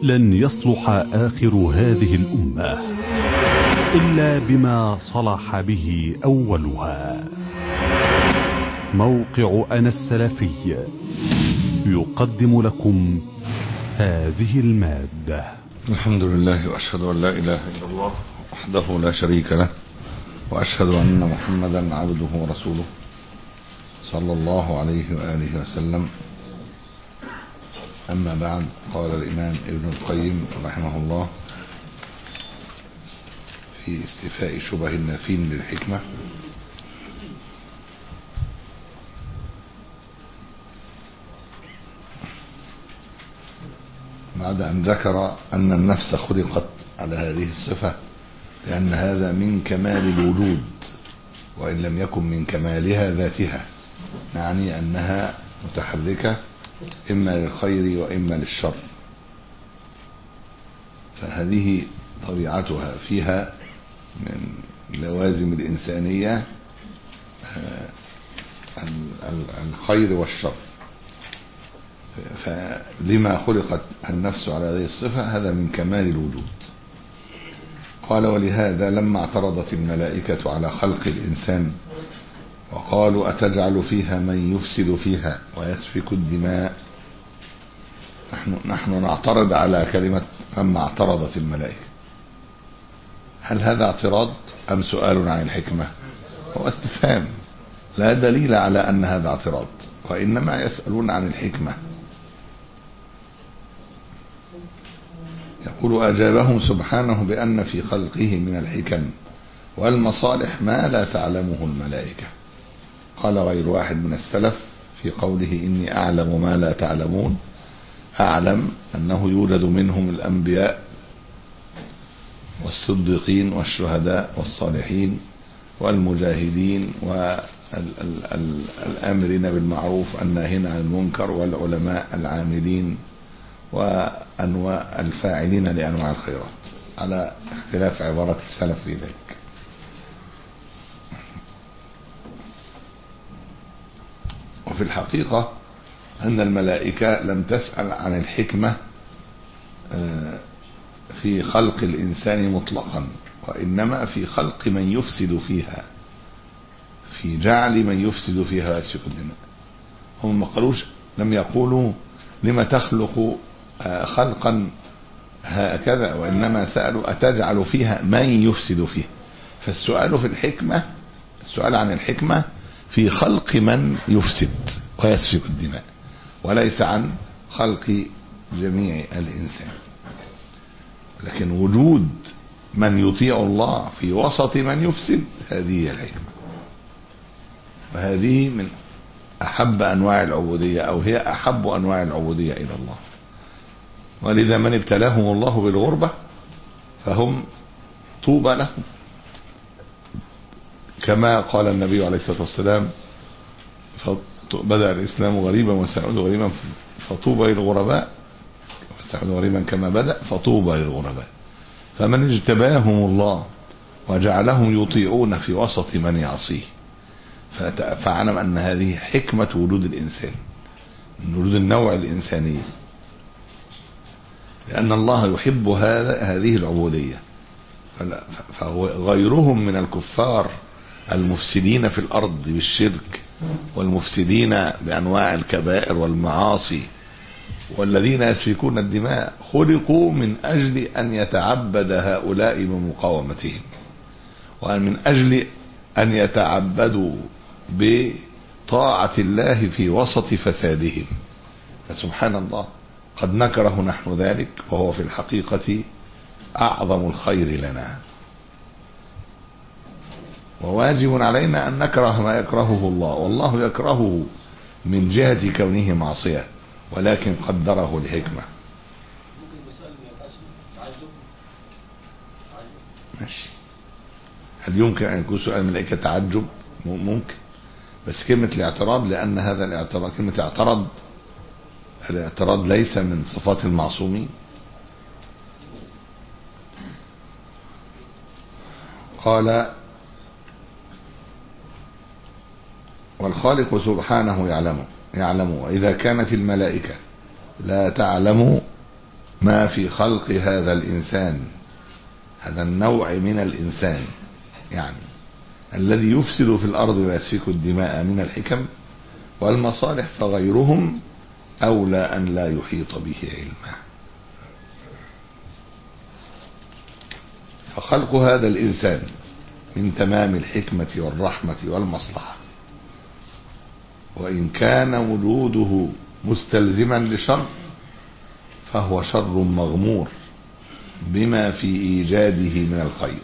لن يصلح آخر هذه الأمة إلا بما صلح به أولها موقع أنا السلفي يقدم لكم هذه المادة الحمد لله وأشهد أن لا إله إلا الله وحده لا شريك له وأشهد أن محمدا عبده ورسوله صلى الله عليه وآله وسلم أما بعد قال الإمام ابن القيم رحمه الله في استفاء شبه النافين للحكمة بعد أن ذكر أن النفس خلقت على هذه الصفة لأن هذا من كمال الوجود وإن لم يكن من كمالها ذاتها يعني أنها متحركة إما للخير وإما للشر فهذه طبيعتها فيها من لوازم الإنسانية الخير والشر فلما خلقت النفس على هذه الصفة هذا من كمال الوجود قال ولهذا لما اعترضت الملائكة على خلق الإنسان وقالوا أتجعل فيها من يفسد فيها ويسفك الدماء نحن, نحن نعترض على كلمة لما اعترضت الملائكة هل هذا اعتراض أم سؤال عن الحكمة هو استفهام لا دليل على أن هذا اعتراض وإنما يسألون عن الحكمة يقول أجابهم سبحانه بأن في خلقه من الحكم والمصالح ما لا تعلمه الملائكة قال غير واحد من السلف في قوله إني أعلم ما لا تعلمون أعلم أنه يولد منهم الأنبياء والصديقين والشهداء والصالحين والمجاهدين والآمرين بالمعروف الناهين عن المنكر والعلماء العاملين وأنواع الفاعلين لأنواع الخيرات على اختلاف عبارة السلف في ذلك وفي الحقيقة أن الملائكة لم تسأل عن الحكمة في خلق الإنسان مطلقا وإنما في خلق من يفسد فيها في جعل من يفسد فيها ويسفك الدماء هم ما قالوش لم يقولوا لما تخلق خلقا هكذا وإنما سألوا أتجعل فيها من يفسد فيها فالسؤال في الحكمة السؤال عن الحكمة في خلق من يفسد ويسفك الدماء وليس عن خلق جميع الإنسان لكن وجود من يطيع الله في وسط من يفسد هذه هي الحكمة وهذه من أحب أنواع العبودية أو هي أحب أنواع العبودية إلى الله ولذا من ابتلاهم الله بالغربة فهم طوبى لهم كما قال النبي عليه الصلاة والسلام بدأ الإسلام غريبا وسيعود غريبا فطوبى للغرباء وسيعود غريبا كما بدأ فطوبى للغرباء فمن اجتباهم الله وجعلهم يطيعون في وسط من يعصيه فاعلم أن هذه حكمة وجود الإنسان من وجود النوع الإنساني لأن الله يحب هذا هذه العبودية فغيرهم من الكفار المفسدين في الأرض بالشرك والمفسدين بأنواع الكبائر والمعاصي والذين يسفكون الدماء خلقوا من أجل أن يتعبد هؤلاء بمقاومتهم ومن أجل أن يتعبدوا بطاعة الله في وسط فسادهم فسبحان الله قد نكره نحن ذلك وهو في الحقيقة أعظم الخير لنا وواجب علينا أن نكره ما يكرهه الله والله يكرهه من جهة كونه معصية ولكن قدره لحكمة ماشي هل يمكن أن يكون سؤال الملائكة تعجب ممكن بس كلمة الاعتراض لأن هذا الاعتراض كلمة اعترض الاعتراض ليس من صفات المعصومين قال والخالق سبحانه يعلم يعلم وإذا كانت الملائكة لا تعلم ما في خلق هذا الإنسان هذا النوع من الإنسان يعني الذي يفسد في الأرض ويسفك الدماء من الحكم والمصالح فغيرهم أولى أن لا يحيط به علما فخلق هذا الإنسان من تمام الحكمة والرحمة والمصلحة وإن كان وجوده مستلزما لشر فهو شر مغمور بما في إيجاده من الخير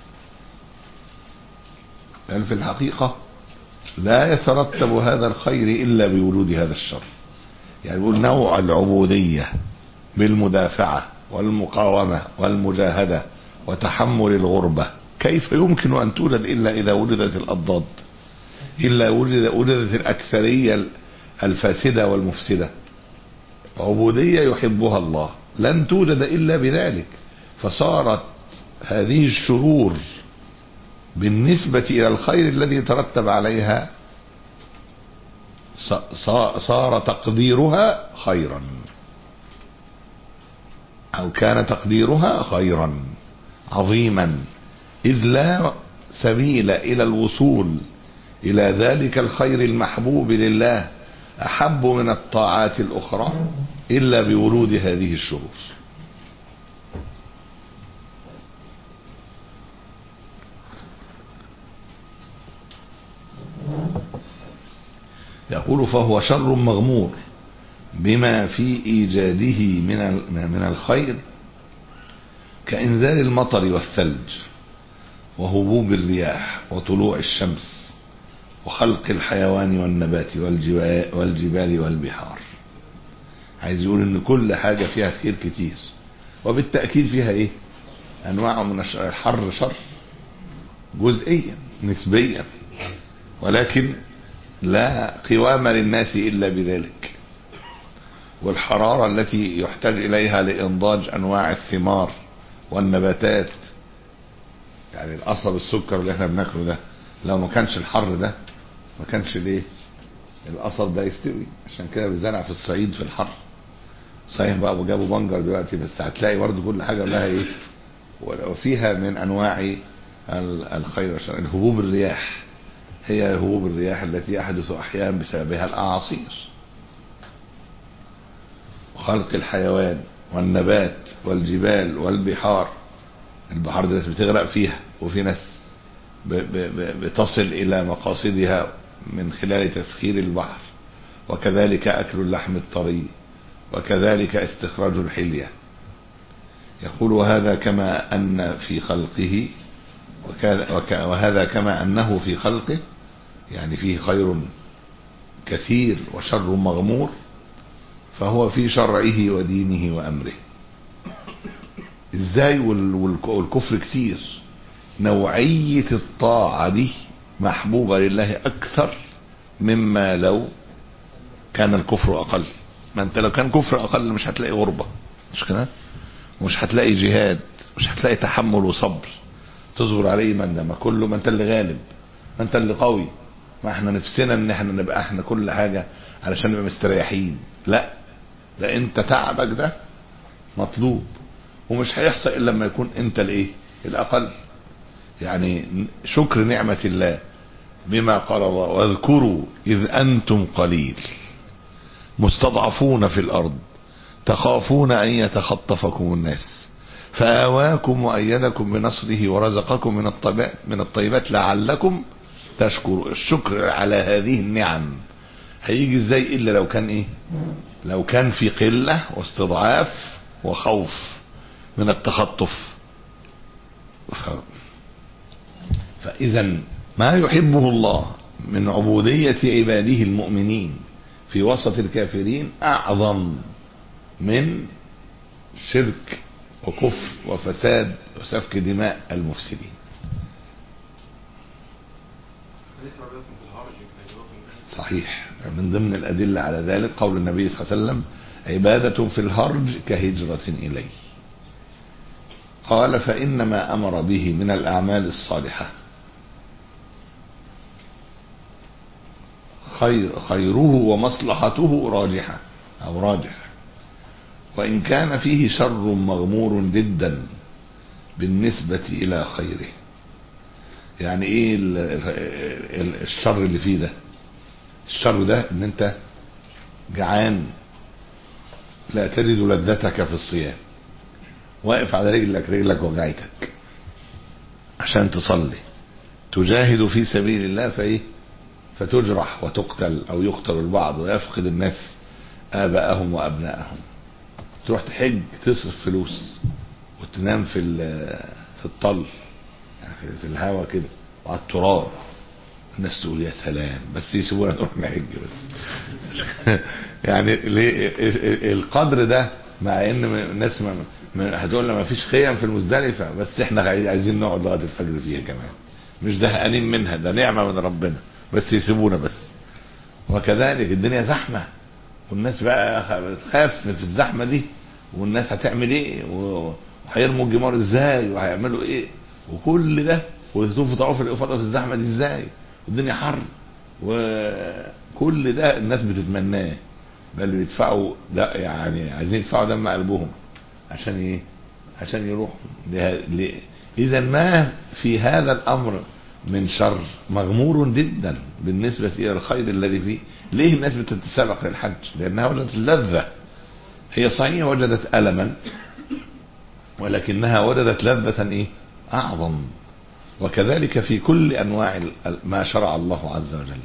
لأن في الحقيقة لا يترتب هذا الخير إلا بوجود هذا الشر يعني يقول نوع العبودية بالمدافعة والمقاومة والمجاهدة وتحمل الغربة كيف يمكن أن توجد إلا إذا وجدت الأضداد إلا وجد وجدت الأكثرية الفاسدة والمفسدة عبودية يحبها الله لن توجد إلا بذلك فصارت هذه الشرور بالنسبة إلى الخير الذي ترتب عليها صار تقديرها خيرا أو كان تقديرها خيرا عظيما إذ لا سبيل إلى الوصول إلى ذلك الخير المحبوب لله أحب من الطاعات الأخرى إلا بورود هذه الشرور يقول فهو شر مغمور بما في إيجاده من من الخير كإنزال المطر والثلج وهبوب الرياح وطلوع الشمس وخلق الحيوان والنبات والجبال والبحار عايز يقول ان كل حاجة فيها خير كتير وبالتأكيد فيها ايه انواع من الحر شر جزئيا نسبيا ولكن لا قوام للناس الا بذلك والحرارة التي يحتاج اليها لانضاج انواع الثمار والنباتات يعني القصب السكر اللي احنا بناكله ده لو ما كانش الحر ده ما كانش ليه القصب ده يستوي عشان كده بيزرع في الصعيد في الحر صحيح بقى جابوا بنجر دلوقتي بس هتلاقي برضه كل حاجه لها ايه وفيها من انواع الخير هبوب الرياح هي هبوب الرياح التي يحدث احيانا بسببها الاعاصير وخلق الحيوان والنبات والجبال والبحار البحار دي ناس بتغرق فيها وفي ناس بتصل الى مقاصدها من خلال تسخير البحر وكذلك اكل اللحم الطري وكذلك استخراج الحليه يقول وهذا كما ان في خلقه وهذا كما انه في خلقه يعني فيه خير كثير وشر مغمور فهو في شرعه ودينه وامره ازاي والكفر كتير نوعية الطاعة دي محبوبة لله أكثر مما لو كان الكفر أقل ما أنت لو كان كفر أقل مش هتلاقي غربة مش كده مش هتلاقي جهاد مش هتلاقي تحمل وصبر تصبر عليه من ده ما كله ما أنت اللي غالب ما أنت اللي قوي ما احنا نفسنا ان احنا نبقى احنا كل حاجة علشان نبقى مستريحين لا ده انت تعبك ده مطلوب ومش هيحصل الا لما يكون انت الايه الاقل يعني شكر نعمة الله بما قال الله واذكروا إذ أنتم قليل مستضعفون في الأرض تخافون أن يتخطفكم الناس فآواكم وأيدكم بنصره ورزقكم من الطيبات, من الطيبات لعلكم تشكروا الشكر على هذه النعم هيجي ازاي الا لو كان ايه لو كان في قلة واستضعاف وخوف من التخطف ف... فإذا ما يحبه الله من عبودية عباده المؤمنين في وسط الكافرين أعظم من شرك وكفر وفساد وسفك دماء المفسدين صحيح من ضمن الأدلة على ذلك قول النبي صلى الله عليه وسلم عبادة في الهرج كهجرة إليه قال فإنما أمر به من الأعمال الصالحة خير خيره ومصلحته راجحة أو راجح وإن كان فيه شر مغمور جدا بالنسبة إلى خيره يعني ايه ال- ال- الشر اللي فيه ده الشر ده ان انت جعان لا تجد لذتك في الصيام واقف على رجلك رجلك وجعتك عشان تصلي تجاهد في سبيل الله فايه فتجرح وتقتل او يقتل البعض ويفقد الناس اباءهم وابنائهم تروح تحج تصرف فلوس وتنام في ال- في الطل يعني في- في الهوا كده وعلى التراب الناس تقول يا سلام بس يسيبونا نروح نحج بس يعني ليه القدر ده مع ان الناس ما ما- هتقول ما فيش خيم في المزدلفه بس احنا عايز- عايزين نقعد لغايه الفجر فيها كمان مش زهقانين منها ده نعمه من ربنا بس يسيبونا بس وكذلك الدنيا زحمه والناس بقى خ- تخاف في الزحمه دي والناس هتعمل ايه و- وهيرموا الجمار ازاي وهيعملوا ايه وكل ده ويطوفوا طواف الافاضه في الزحمه دي ازاي والدنيا حر وكل ده الناس بتتمناه بل بيدفعوا ده يعني عايزين يدفعوا دم قلبهم عشان ايه عشان يروحوا له- ل- اذا ما في هذا الامر من شر مغمور جدا بالنسبة الى الخير الذي فيه ليه الناس بتتسابق للحج لانها وجدت اللذة هي صحيح وجدت ألما ولكنها وجدت لذة ايه اعظم وكذلك في كل انواع ال- ما شرع الله عز وجل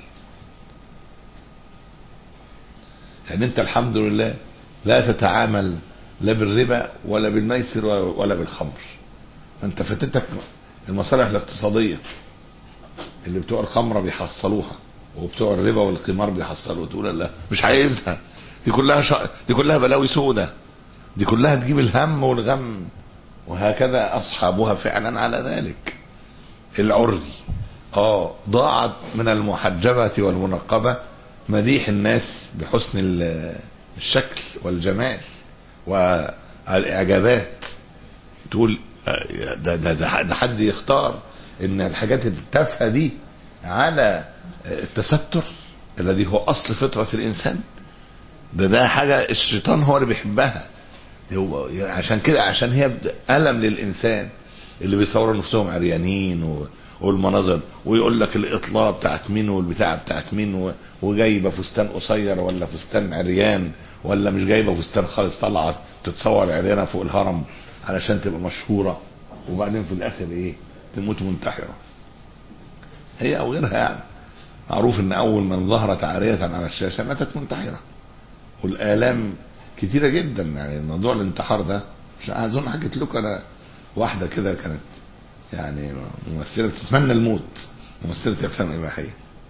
يعني انت الحمد لله لا تتعامل لا بالربا ولا بالميسر ولا- ولا بالخمر انت فاتتك المصالح الاقتصاديه اللي بتوع الخمره بيحصلوها وبتوع الربا والقمار بيحصلوها تقول لا مش عايزها دي كلها شا... دي كلها بلاوي سودة دي كلها تجيب الهم والغم وهكذا اصحابها فعلا على ذلك العري اه ضاعت من المحجبة والمنقبة مديح الناس بحسن ال- الشكل والجمال والاعجابات تقول آه، ده, ده, ده, ده حد يختار ان الحاجات التافهه دي على التستر الذي هو اصل فطره الانسان ده ده حاجه الشيطان هو اللي بيحبها هو عشان كده عشان هي الم للانسان اللي بيصوروا نفسهم عريانين و... والمناظر ويقول لك الاطلاع بتاعت مين والبتاع بتاعت مين و... وجايبه فستان قصير ولا فستان عريان ولا مش جايبه فستان خالص طالعه تتصور عريانه فوق الهرم علشان تبقى مشهوره وبعدين في الاخر ايه تموت منتحره هي او غيرها يعني معروف ان اول من ظهرت عاريه على الشاشه ماتت منتحره والالام كتيره جدا يعني موضوع الانتحار ده مش اظن حكيت لكم انا واحده كده كانت يعني ممثله بتتمنى الموت ممثله افلام اباحيه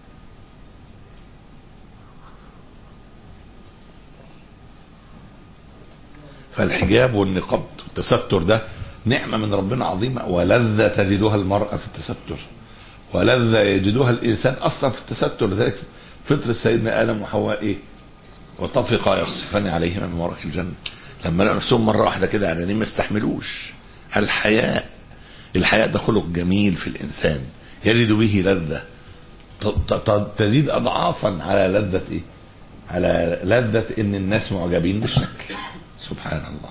فالحجاب والنقاب والتستر ده نعمه من ربنا عظيمه ولذه تجدها المراه في التستر ولذه يجدها الانسان اصلا في التستر لذلك فطره سيدنا ادم وحواء ايه؟ وطفقا يخصفان عليهما من ورق الجنه لما لقوا نفسهم مره واحده كده يعني ما استحملوش الحياء الحياء ده خلق جميل في الانسان يجد به لذه ت- ت- تزيد اضعافا على لذه ايه؟ على لذه ان الناس معجبين بالشكل سبحان الله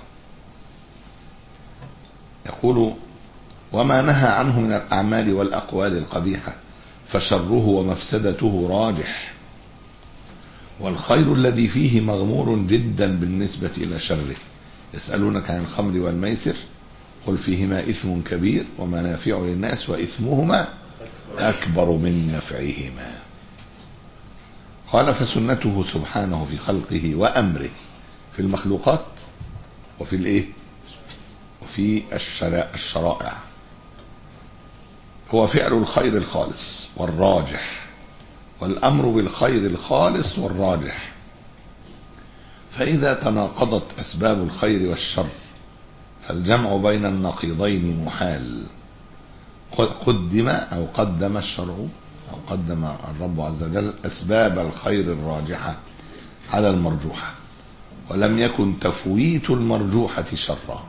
يقول وما نهى عنه من الاعمال والاقوال القبيحه فشره ومفسدته راجح والخير الذي فيه مغمور جدا بالنسبة إلى شره يسألونك عن الخمر والميسر قل فيهما إثم كبير ومنافع للناس وإثمهما أكبر من نفعهما قال فسنته سبحانه في خلقه وأمره في المخلوقات وفي الإيه وفي الشرائع, الشرائع هو فعل الخير الخالص والراجح والامر بالخير الخالص والراجح فاذا تناقضت اسباب الخير والشر فالجمع بين النقيضين محال قدم او قدم الشرع او قدم الرب عز وجل اسباب الخير الراجحه على المرجوحه ولم يكن تفويت المرجوحه شرا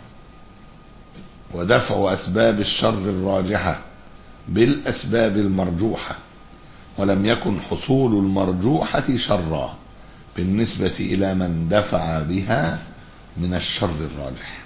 ودفع اسباب الشر الراجحه بالاسباب المرجوحه ولم يكن حصول المرجوحة شرا بالنسبة إلى من دفع بها من الشر الراجح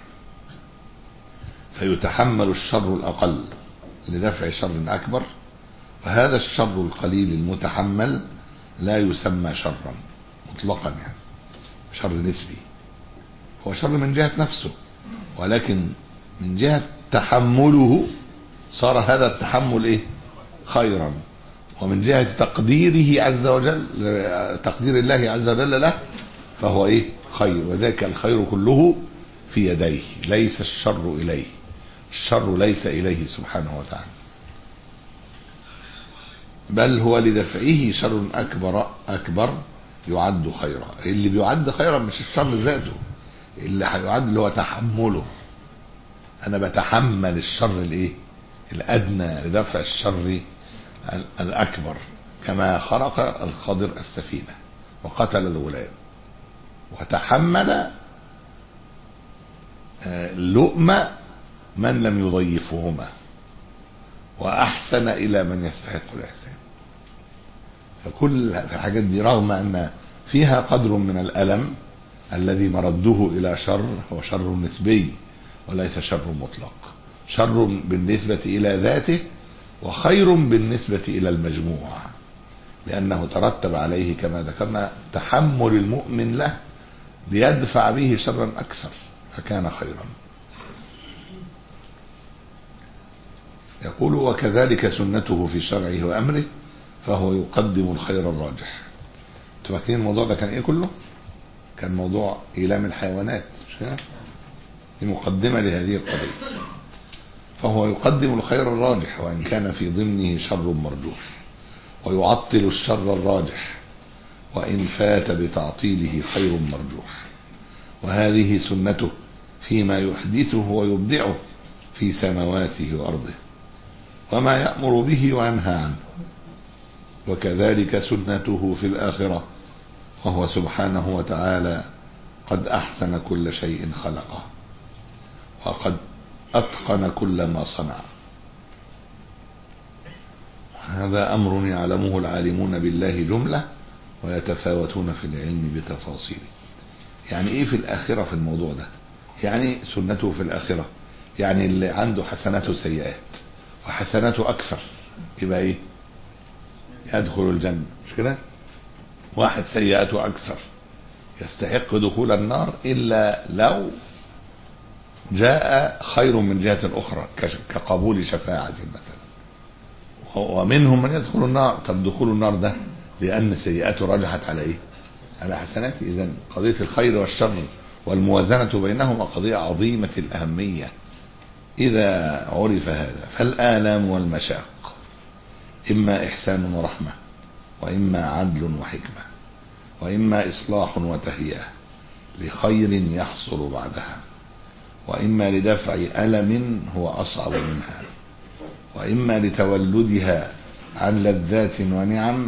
فيتحمل الشر الأقل لدفع شر أكبر وهذا الشر القليل المتحمل لا يسمى شرا مطلقا يعني شر نسبي هو شر من جهة نفسه ولكن من جهة تحمله صار هذا التحمل ايه خيرا ومن جهة تقديره عز وجل تقدير الله عز وجل له فهو ايه خير وذاك الخير كله في يديه ليس الشر اليه الشر ليس اليه سبحانه وتعالى بل هو لدفعه شر اكبر اكبر يعد خيرا اللي بيعد خيرا مش الشر ذاته اللي هيعد اللي هو تحمله انا بتحمل الشر الايه الادنى لدفع الشر الاكبر كما خرق الخضر السفينه وقتل الغلام وتحمل لؤم من لم يضيفهما واحسن الى من يستحق الاحسان فكل الحاجات دي رغم ان فيها قدر من الالم الذي مرده الى شر هو شر نسبي وليس شر مطلق شر بالنسبة إلى ذاته وخير بالنسبة إلى المجموع لأنه ترتب عليه كما ذكرنا تحمل المؤمن له ليدفع به شرا أكثر فكان خيرا يقول وكذلك سنته في شرعه وأمره فهو يقدم الخير الراجح فاكرين الموضوع ده كان ايه كله كان موضوع إيلام الحيوانات مش كده دي مقدمة لهذه القضية فهو يقدم الخير الراجح وإن كان في ضمنه شر مرجوح ويعطل الشر الراجح وإن فات بتعطيله خير مرجوح وهذه سنته فيما يحدثه ويبدعه في سماواته وأرضه وما يأمر به وينهى عنه وكذلك سنته في الآخرة وهو سبحانه وتعالى قد أحسن كل شيء خلقه وقد أتقن كل ما صنع هذا أمر يعلمه العالمون بالله جملة ويتفاوتون في العلم بتفاصيله يعني ايه في الآخرة في الموضوع ده يعني سنته في الآخرة يعني اللي عنده حسنات وسيئات وحسناته أكثر يبقى ايه يدخل الجنة مش كده واحد سيئاته أكثر يستحق دخول النار إلا لو جاء خير من جهة أخرى كقبول شفاعة مثلا ومنهم من يدخل النار طب دخول النار ده لأن سيئاته رجحت على إيه على حسناته إذا قضية الخير والشر والموازنة بينهما قضية عظيمة الأهمية إذا عرف هذا فالآلام والمشاق إما إحسان ورحمة وإما عدل وحكمة وإما إصلاح وتهيئة لخير يحصل بعدها وإما لدفع ألم هو أصعب منها وإما لتولدها عن لذات ونعم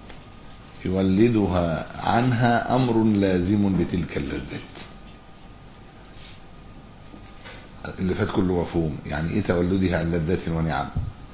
يولدها عنها أمر لازم لتلك اللذات اللي فات كله مفهوم يعني ايه تولدها عن لذات ونعم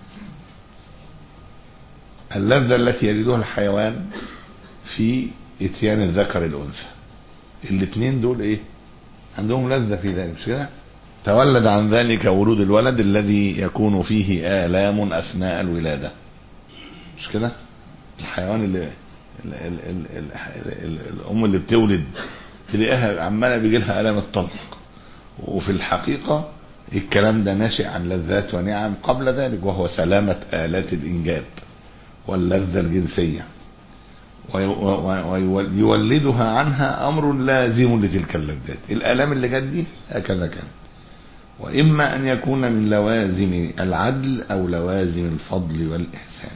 اللذة التي يجدها الحيوان في اتيان الذكر الانثى الاثنين دول ايه عندهم لذة في ذلك مش كده تولد عن ذلك ورود الولد الذي يكون فيه آلام أثناء الولادة مش كده الحيوان اللي ال ال ال ال ال الأم اللي بتولد تلاقيها عمالة بيجي لها آلام الطلق وفي الحقيقة الكلام ده ناشئ عن لذات ونعم قبل ذلك وهو سلامة آلات الإنجاب واللذة الجنسية ويولدها عنها أمر لازم لتلك اللذات الآلام اللي جت دي هكذا كان وإما أن يكون من لوازم العدل أو لوازم الفضل والإحسان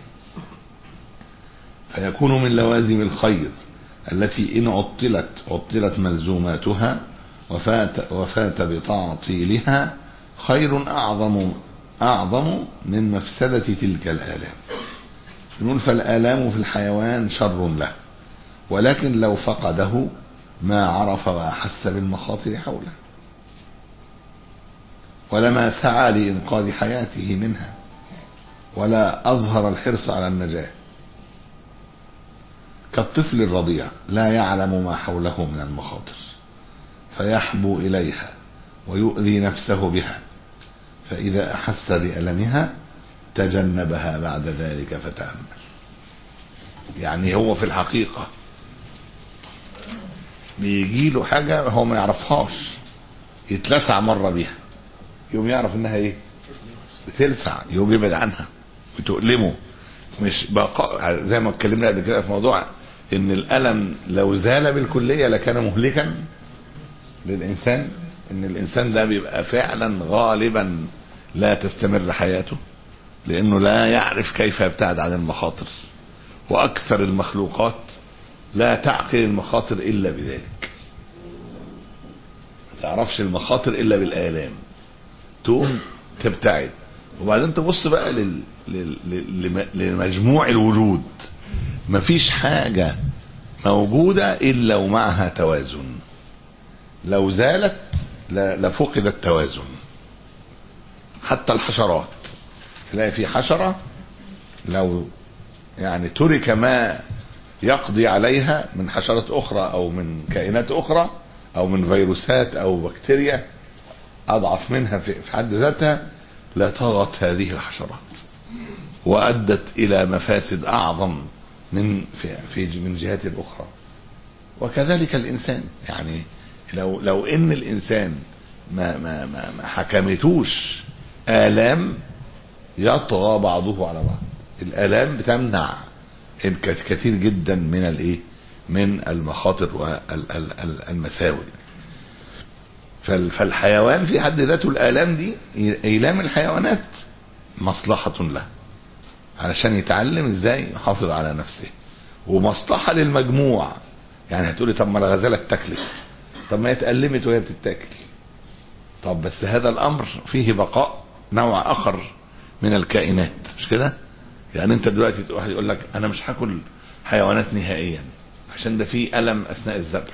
فيكون من لوازم الخير التي إن عطلت عطلت ملزوماتها وفات, وفات بتعطيلها خير أعظم أعظم من مفسدة تلك الآلام نقول فالآلام في الحيوان شر له ولكن لو فقده ما عرف وأحس بالمخاطر حوله ولما سعى لإنقاذ حياته منها ولا أظهر الحرص على النجاة كالطفل الرضيع لا يعلم ما حوله من المخاطر فيحبو إليها ويؤذي نفسه بها فإذا أحس بألمها تجنبها بعد ذلك فتأمل يعني هو في الحقيقة بيجي له حاجة هو ما يعرفهاش يتلسع مرة بيها يوم يعرف انها ايه بتلسع يوم يبعد عنها وتؤلمه مش بقاء زي ما اتكلمنا قبل كده في موضوع ان الالم لو زال بالكليه لكان مهلكا للانسان ان الانسان ده بيبقى فعلا غالبا لا تستمر حياته لانه لا يعرف كيف يبتعد عن المخاطر واكثر المخلوقات لا تعقل المخاطر الا بذلك ما تعرفش المخاطر الا بالالام تقوم تبتعد وبعدين تبص بقى لل... لل... لل... لمجموع الوجود مفيش حاجة موجودة إلا ومعها توازن لو زالت ل... لفقد التوازن حتى الحشرات تلاقي في حشرة لو يعني ترك ما يقضي عليها من حشرات أخرى أو من كائنات أخرى أو من فيروسات أو بكتيريا أضعف منها في حد ذاتها لطغت هذه الحشرات وأدت إلى مفاسد أعظم من في, في من جهات أخرى وكذلك الإنسان يعني لو لو إن الإنسان ما ما ما, ما حكمتوش آلام يطغى بعضه على بعض الآلام بتمنع كثير جدا من الايه من المخاطر والمساوئ فالحيوان في حد ذاته الآلام دي إيلام الحيوانات مصلحة له علشان يتعلم ازاي يحافظ على نفسه ومصلحة للمجموع يعني هتقولي طب ما الغزالة اتاكلت طب ما هي اتألمت وهي بتتاكل طب بس هذا الأمر فيه بقاء نوع آخر من الكائنات مش كده يعني انت دلوقتي واحد يقول لك انا مش هاكل حيوانات نهائيا عشان ده فيه ألم أثناء الذبح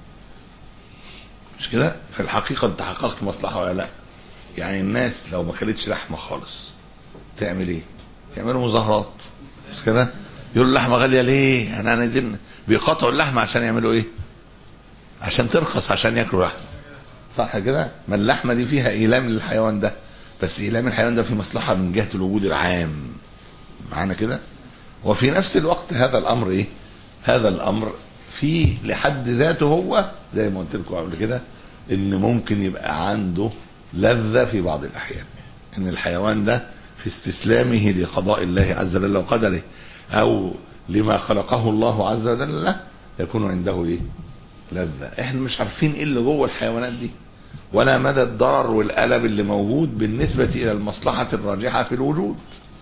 مش كده في الحقيقة انت حققت مصلحة ولا لا يعني الناس لو ما كلتش لحمة خالص تعمل ايه يعملوا مظاهرات مش كده يقولوا اللحمة غالية ليه انا عايزين بيقاطعوا اللحمة عشان يعملوا ايه عشان ترخص عشان ياكلوا لحمة صح كده ما اللحمة دي فيها ايلام للحيوان ده بس ايلام الحيوان ده في مصلحة من جهة الوجود العام معانا كده وفي نفس الوقت هذا الامر ايه هذا الامر في لحد ذاته هو زي ما قلت لكم قبل كده ان ممكن يبقى عنده لذة في بعض الاحيان ان الحيوان ده في استسلامه لقضاء الله عز وجل وقدره او لما خلقه الله عز وجل له يكون عنده ايه لذة احنا مش عارفين ايه اللي جوه الحيوانات دي ولا مدى الضرر والألم اللي موجود بالنسبة إلى المصلحة الراجحة في الوجود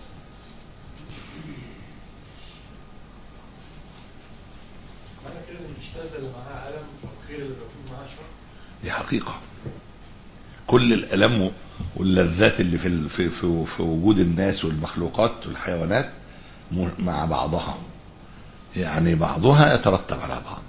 معنى كده ان الشاذة اللي معاها ألم والخير اللي بيكون معاها شر دي حقيقة كل الألم واللذات اللي في ال- في في, في وجود الناس والمخلوقات والحيوانات م- مع بعضها يعني بعضها يترتب على بعض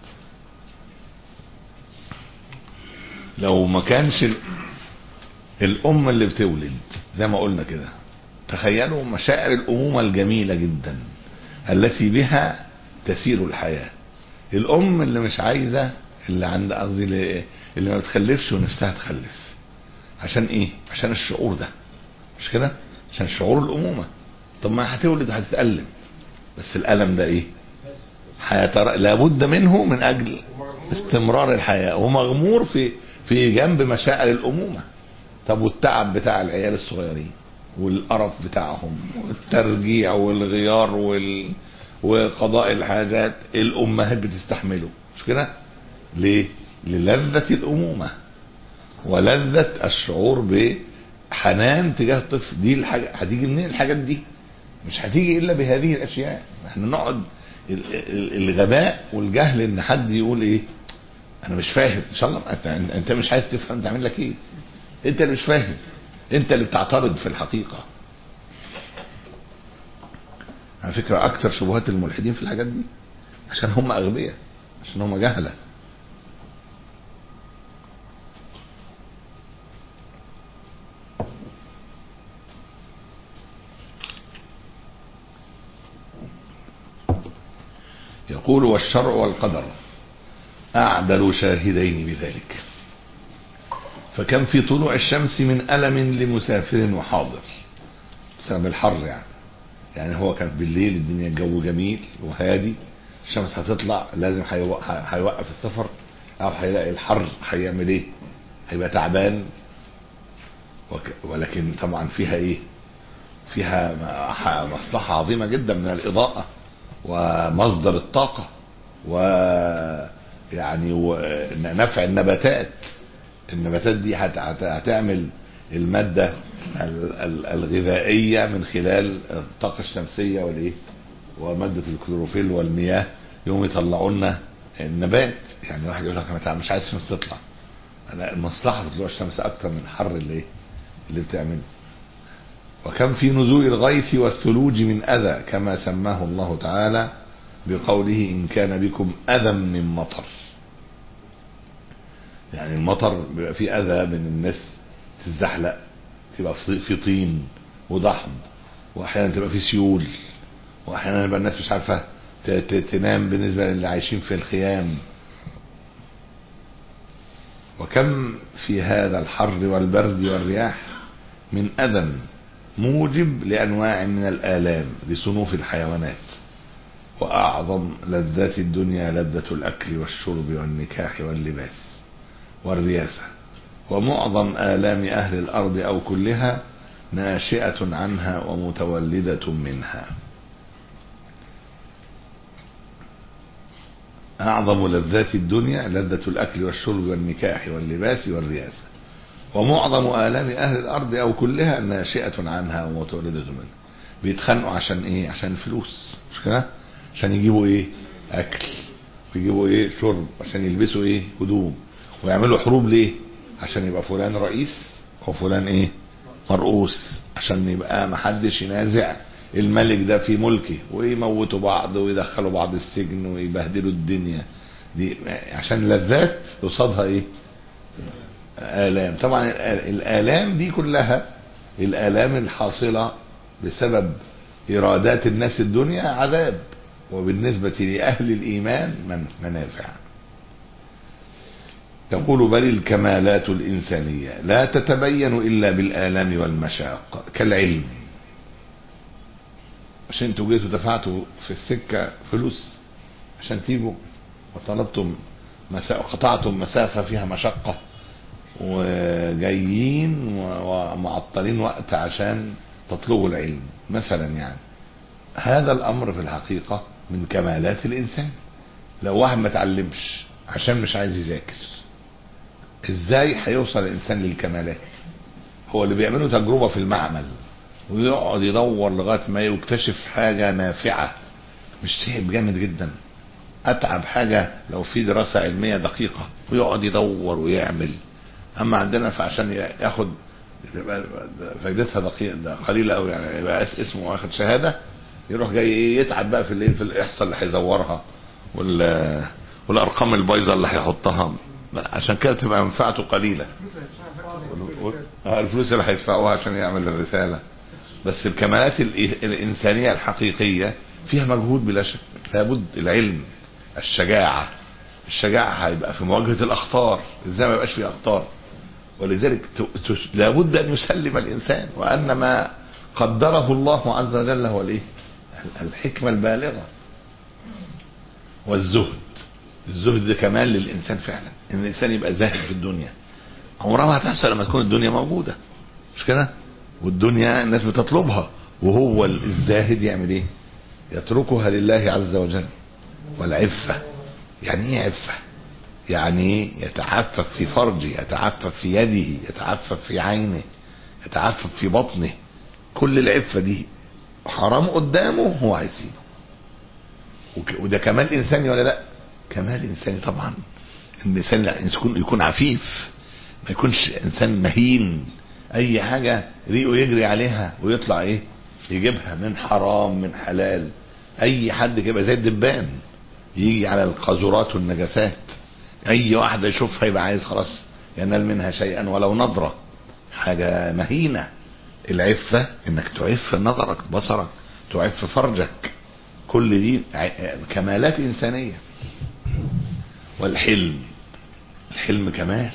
لو ما كانش ال- الأم اللي بتولد زي ما قلنا كده تخيلوا مشاعر الأمومة الجميلة جدا التي بها تسير الحياة الأم اللي مش عايزة اللي عند قصدي اللي, اللي ما بتخلفش ونفسها تخلف عشان ايه عشان الشعور ده مش كده عشان شعور الأمومة طب ما هتولد وهتتألم بس الألم ده ايه هيتر... لابد منه من أجل استمرار الحياة ومغمور في في جنب مشاعر الأمومة طب والتعب بتاع العيال الصغيرين والقرف بتاعهم والترجيع والغيار وال... وقضاء الحاجات الأمهات بتستحمله مش كده ليه للذة الأمومة ولذة الشعور بحنان تجاه الطفل دي الحاجة هتيجي منين الحاجات دي مش هتيجي إلا بهذه الأشياء احنا نقعد ال- ال- الغباء والجهل ان حد يقول ايه انا مش فاهم ان شاء الله انت, انت مش عايز تفهم تعمل لك ايه انت اللي مش فاهم انت اللي بتعترض في الحقيقة على فكرة اكتر شبهات الملحدين في الحاجات دي عشان هم اغبياء عشان هم جهلة يقول والشرع والقدر أعدل شاهدين بذلك فكان في طلوع الشمس من ألم لمسافر وحاضر بسبب الحر يعني يعني هو كان بالليل الدنيا الجو جميل وهادي الشمس هتطلع لازم هيو- ه- هيوقف السفر او هيلاقي الحر هيعمل ايه هيبقى تعبان وك- ولكن طبعا فيها ايه فيها م- ح- مصلحة عظيمة جدا من الإضاءة ومصدر الطاقة و يعني و- نفع النباتات النباتات دي هت- هت- هتعمل المادة ال- ال- الغذائية من خلال الطاقة الشمسية والايه ومادة الكلوروفيل والمياه يوم يطلعوا لنا النبات يعني واحد يقول لك انا تع- مش عايز الشمس تطلع انا المصلحة في طلوع الشمس اكتر من حر اللي ايه اللي بتعمله وكم في نزول الغيث والثلوج من اذى كما سماه الله تعالى بقوله ان كان بكم اذى من مطر يعني المطر بيبقى فيه اذى من الناس تتزحلق تبقى في في طين وضحض واحيانا تبقى في سيول واحيانا يبقى الناس مش عارفه ت- ت- تنام بالنسبه للي عايشين في الخيام وكم في هذا الحر والبرد والرياح من اذى موجب لانواع من الالام لصنوف الحيوانات واعظم لذات الدنيا لذه الاكل والشرب والنكاح واللباس والرياسه ومعظم آلام أهل الأرض أو كلها ناشئة عنها ومتولدة منها أعظم لذات الدنيا لذة الأكل والشرب والنكاح واللباس والرياسة ومعظم آلام أهل الأرض أو كلها ناشئة عنها ومتولدة منها بيتخانقوا عشان إيه عشان الفلوس مش كده عشان يجيبوا إيه أكل ويجيبوا إيه شرب عشان يلبسوا إيه هدوم ويعملوا حروب ليه عشان يبقى فلان رئيس وفلان ايه مرؤوس عشان يبقى محدش ينازع الملك ده في ملكه ويموتوا بعض ويدخلوا بعض السجن ويبهدلوا الدنيا دي عشان لذات قصادها ايه آلام طبعا الآ- الآلام دي كلها الآلام الحاصلة بسبب إرادات الناس الدنيا عذاب وبالنسبة لأهل الإيمان من منافع يقول بل الكمالات الإنسانية لا تتبين إلا بالآلام والمشاق كالعلم عشان انتوا جيتوا دفعتوا في السكة فلوس عشان تيجوا وطلبتم مسا... قطعتم مسافة فيها مشقة وجايين و- ومعطلين وقت عشان تطلبوا العلم مثلا يعني هذا الأمر في الحقيقة من كمالات الإنسان لو واحد ما تعلمش عشان مش عايز يذاكر ازاي هيوصل الانسان للكمالات هو اللي بيعمله تجربه في المعمل ويقعد يدور لغايه ما يكتشف حاجه نافعه مش تعب جامد جدا اتعب حاجه لو في دراسه علميه دقيقه ويقعد يدور ويعمل اما عندنا فعشان ياخد يبقى فايدتها دقيقه قليله قوي يعني يبقى اس- اسمه واخد شهاده يروح جاي إيه يتعب بقى في الايه في الاحصاء اللي هيزورها وال والارقام البايظه اللي هيحطها عشان كده تبقى منفعته قليله آه، الفلوس اللي هيدفعوها عشان يعمل الرساله بس الكمالات الإ- الانسانيه الحقيقيه فيها مجهود بلا شك لابد العلم الشجاعه الشجاعه هيبقى في مواجهه الاخطار ازاي ما يبقاش في اخطار ولذلك ت- ت- لابد ان يسلم الانسان وان ما قدره الله عز وجل هو الايه الحكمه البالغه والزهد الزهد ده كمال للانسان فعلا ان الانسان يبقى زاهد في الدنيا عمرها ما هتحصل لما تكون الدنيا موجوده مش كده والدنيا الناس بتطلبها وهو الزاهد يعمل ايه يتركها لله عز وجل والعفه يعني ايه عفه يعني يتعفف في فرجه يتعفف في يده يتعفف في عينه يتعفف في بطنه كل العفه دي حرام قدامه هو هيسيبه وك- وده كمال انساني ولا لا كمال انساني طبعا ان الانسان لا يكون يكون عفيف ما يكونش انسان مهين اي حاجه ريقه يجري عليها ويطلع ايه يجيبها من حرام من حلال اي حد كده زي الدبان يجي على القاذورات والنجاسات اي واحده يشوفها يبقى عايز خلاص ينال منها شيئا ولو نظره حاجه مهينه العفه انك تعف نظرك بصرك تعف فرجك كل دي ع- كمالات انسانيه والحلم الحلم كمال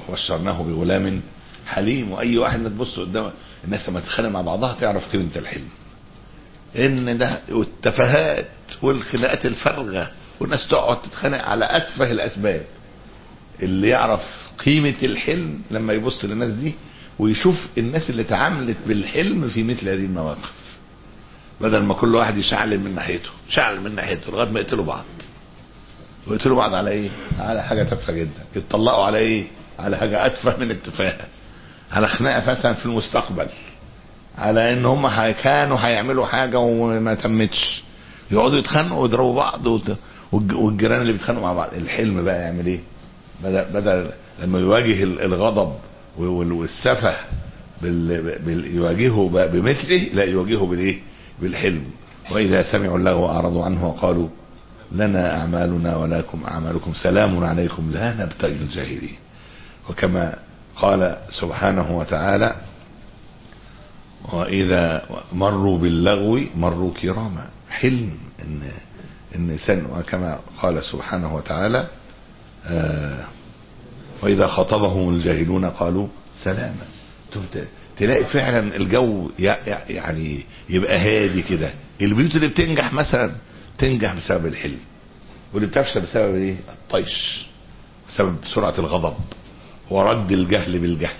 وبشرناه بغلام حليم واي واحد ما تبص قدامه الناس لما تتخانق مع بعضها تعرف قيمه الحلم ان ده والتفاهات والخناقات الفارغه والناس تقعد تتخانق على اتفه الاسباب اللي يعرف قيمه الحلم لما يبص للناس دي ويشوف الناس اللي تعاملت بالحلم في مثل هذه المواقف بدل ما كل واحد يشعل من ناحيته شعل من ناحيته لغايه ما يقتلوا بعض ويقتلوا بعض على ايه على حاجه تافهه جدا يتطلقوا على ايه على حاجه اتفه من التفاهه على خناقه مثلا في المستقبل على ان هم حي- كانوا هيعملوا حاجه وما تمتش يقعدوا يتخانقوا ويضربوا بعض وت- والج- والجيران اللي بيتخانقوا مع بعض الحلم بقى يعمل ايه بدل بدل لما يواجه ال- الغضب وال- والسفه بال... بال... يواجهه بقى بمثله لا يواجهه بالايه بالحلم واذا سمعوا اللغو اعرضوا عنه وقالوا لنا اعمالنا ولكم اعمالكم سلام عليكم لا نبتغي الجاهلين وكما قال سبحانه وتعالى واذا مروا باللغو مروا كراما حلم ان ان انسان وكما قال سبحانه وتعالى آه واذا خاطبهم الجاهلون قالوا سلاما تم- تلاقي فعلا الجو ي- ي- يعني يبقى هادي كده البيوت اللي بتنجح مثلا تنجح بسبب الحلم واللي بتفشل بسبب ايه الطيش بسبب سرعه الغضب ورد الجهل بالجهل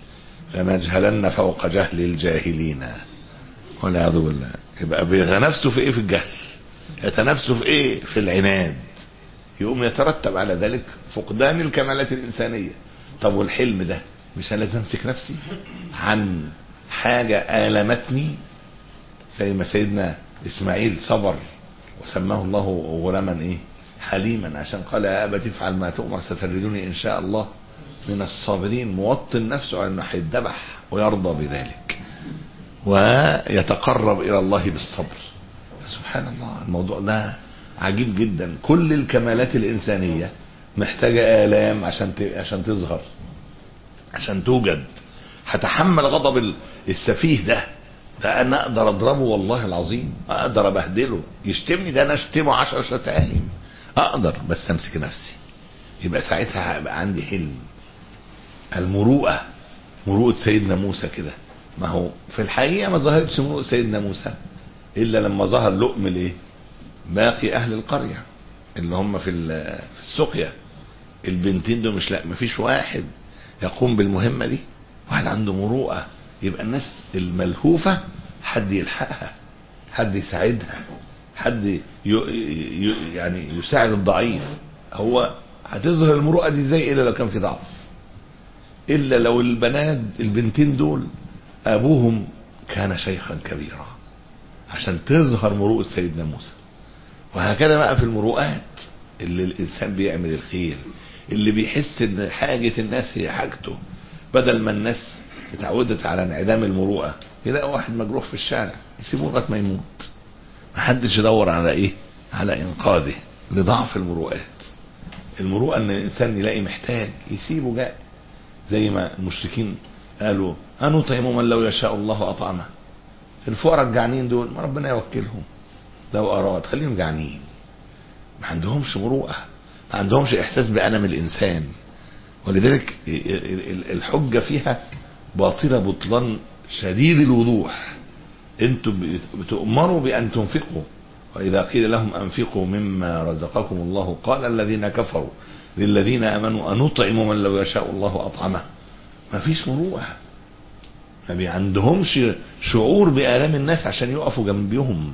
لنجهلن فوق جهل الجاهلين والعياذ بالله يبقى بيتنافسوا في ايه في الجهل يتنافسوا في ايه في العناد يقوم يترتب على ذلك فقدان الكمالات الإنسانية طب والحلم ده مش أنا لازم امسك نفسي عن حاجة آلمتني زي ما سيدنا إسماعيل صبر وسماه الله غلاما إيه حليما عشان قال يا أبت افعل ما تؤمر ستجدني إن شاء الله من الصابرين موطن نفسه على انه هيتذبح ويرضى بذلك ويتقرب الى الله بالصبر سبحان الله الموضوع ده عجيب جدا كل الكمالات الانسانيه محتاجه الام عشان ت- عشان تظهر عشان توجد هتحمل غضب ال- السفيه ده ده انا اقدر اضربه والله العظيم اقدر ابهدله يشتمني ده انا اشتمه عشر شتائم اقدر بس امسك نفسي يبقى ساعتها هيبقى عندي حلم المروءة مروءة سيدنا موسى كده ما هو في الحقيقة ما ظهرتش مروءة سيدنا موسى إلا لما ظهر لؤم الإيه؟ باقي أهل القرية اللي هم في ال- في السقيا البنتين دول مش لا مفيش واحد يقوم بالمهمة دي واحد عنده مروءة يبقى الناس الملهوفة حد يلحقها حد يساعدها حد ي... ي... يعني يساعد الضعيف هو هتظهر المروءة دي ازاي الا لو كان في ضعف الا لو البنات البنتين دول ابوهم كان شيخا كبيرا عشان تظهر مروءة سيدنا موسى وهكذا بقى في المروءات اللي الانسان بيعمل الخير اللي بيحس ان حاجة الناس هي حاجته بدل ما الناس اتعودت على انعدام المروءة يلاقي واحد مجروح في الشارع يسيبوه لغايه ما يموت محدش يدور على ايه على انقاذه لضعف المروءات المروءة ان الانسان يلاقي محتاج يسيبه جاء زي ما المشركين قالوا أنطعم من لو يشاء الله أطعمه الفقراء الجعانين دول ما ربنا يوكلهم لو أراد خليهم جعانين ما عندهمش مروءة ما عندهمش إحساس بألم الإنسان ولذلك الحجة فيها باطلة بطلان شديد الوضوح انتم بتؤمروا بأن تنفقوا وإذا قيل لهم أنفقوا مما رزقكم الله قال الذين كفروا للذين امنوا انطعم من لو يشاء الله اطعمه ما فيش مروءه ما بي عندهمش شعور بآلام الناس عشان يقفوا جنبهم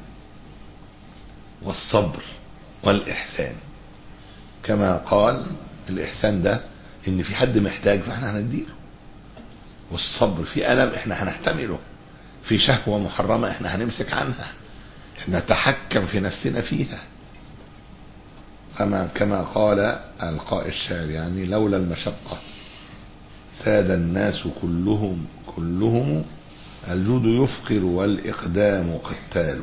والصبر والإحسان كما قال الإحسان ده إن في حد محتاج فإحنا هنديله والصبر في ألم إحنا هنحتمله في شهوة محرمة إحنا هنمسك عنها نتحكم في نفسنا فيها كما كما قال القائل الشاعر يعني لولا المشقة ساد الناس كلهم كلهم الجود يفقر والإقدام قتال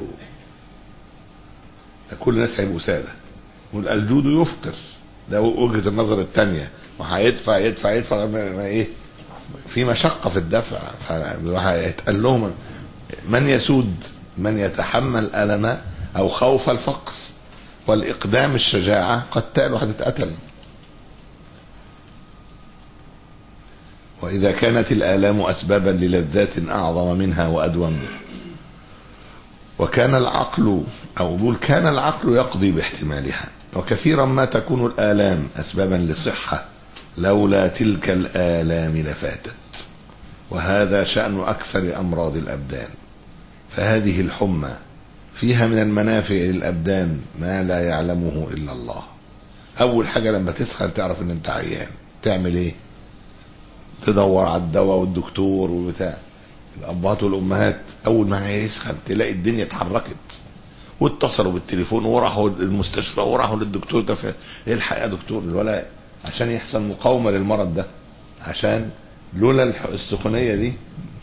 كل الناس هيبقوا سادة والجود يفقر ده وجهة النظر الثانية وهيدفع يدفع يدفع ما ايه في مشقة في الدفع فهيتقال لهم من يسود من يتحمل ألم أو خوف الفقر والإقدام الشجاعة قتال وهتتقتل وإذا كانت الآلام أسبابا للذات أعظم منها وأدوم وكان العقل أو بقول كان العقل يقضي باحتمالها وكثيرا ما تكون الآلام أسبابا لصحة لولا تلك الآلام لفاتت وهذا شأن أكثر أمراض الأبدان فهذه الحمى فيها من المنافع للأبدان ما لا يعلمه إلا الله أول حاجة لما تسخن تعرف إن أنت عيان تعمل إيه؟ تدور على الدواء والدكتور وبتاع الأبهات والأمهات أول ما يسخن تلاقي الدنيا اتحركت واتصلوا بالتليفون وراحوا المستشفى وراحوا للدكتور ده الحق يا دكتور الولا عشان يحصل مقاومة للمرض ده عشان لولا السخونية دي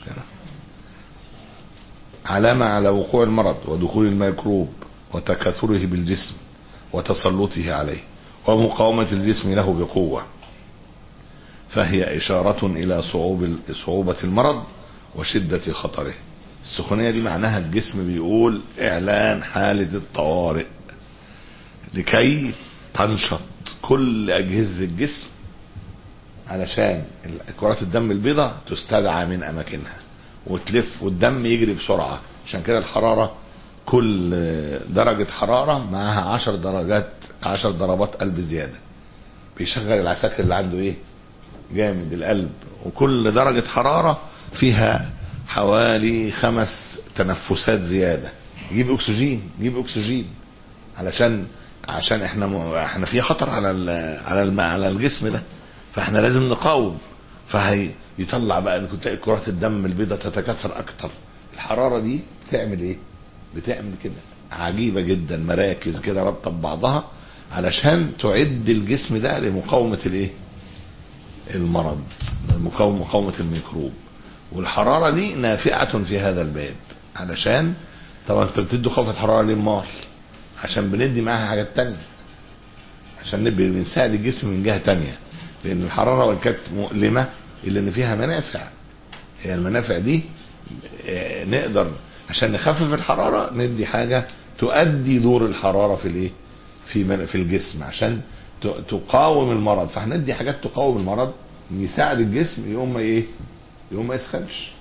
علامة على وقوع المرض ودخول الميكروب وتكاثره بالجسم وتسلطه عليه ومقاومة الجسم له بقوة فهي إشارة إلى صعوب صعوبة المرض وشدة خطره السخونية دي معناها الجسم بيقول إعلان حالة الطوارئ لكي تنشط كل أجهزة الجسم علشان كرات الدم البيضاء تستدعى من أماكنها وتلف والدم يجري بسرعة عشان كده الحرارة كل درجة حرارة معاها عشر درجات عشر ضربات قلب زيادة بيشغل العساكر اللي عنده ايه جامد القلب وكل درجة حرارة فيها حوالي خمس تنفسات زيادة يجيب اكسجين يجيب اكسجين علشان عشان احنا م... احنا في خطر على ال... على الم... على الجسم ده فاحنا لازم نقاوم فهي يطلع بقى تلاقي كرات الدم البيضاء تتكاثر اكتر الحراره دي بتعمل ايه بتعمل كده عجيبه جدا مراكز كده رابطه ببعضها علشان تعد الجسم ده لمقاومه الايه المرض مقاومه مقاومه الميكروب والحراره دي نافعه في هذا الباب علشان طبعا انت بتدي خفض حراره ليه امال عشان بندي معاها حاجات تانية عشان نبقى بنساعد الجسم من جهه تانية لان الحراره وان كانت مؤلمه الا ان فيها منافع هي المنافع دي نقدر عشان نخفف الحراره ندي حاجه تؤدي دور الحراره في الايه في في الجسم عشان تقاوم المرض فاحنا ندي حاجات تقاوم المرض يساعد الجسم يقوم ما ايه يقوم ما يسخنش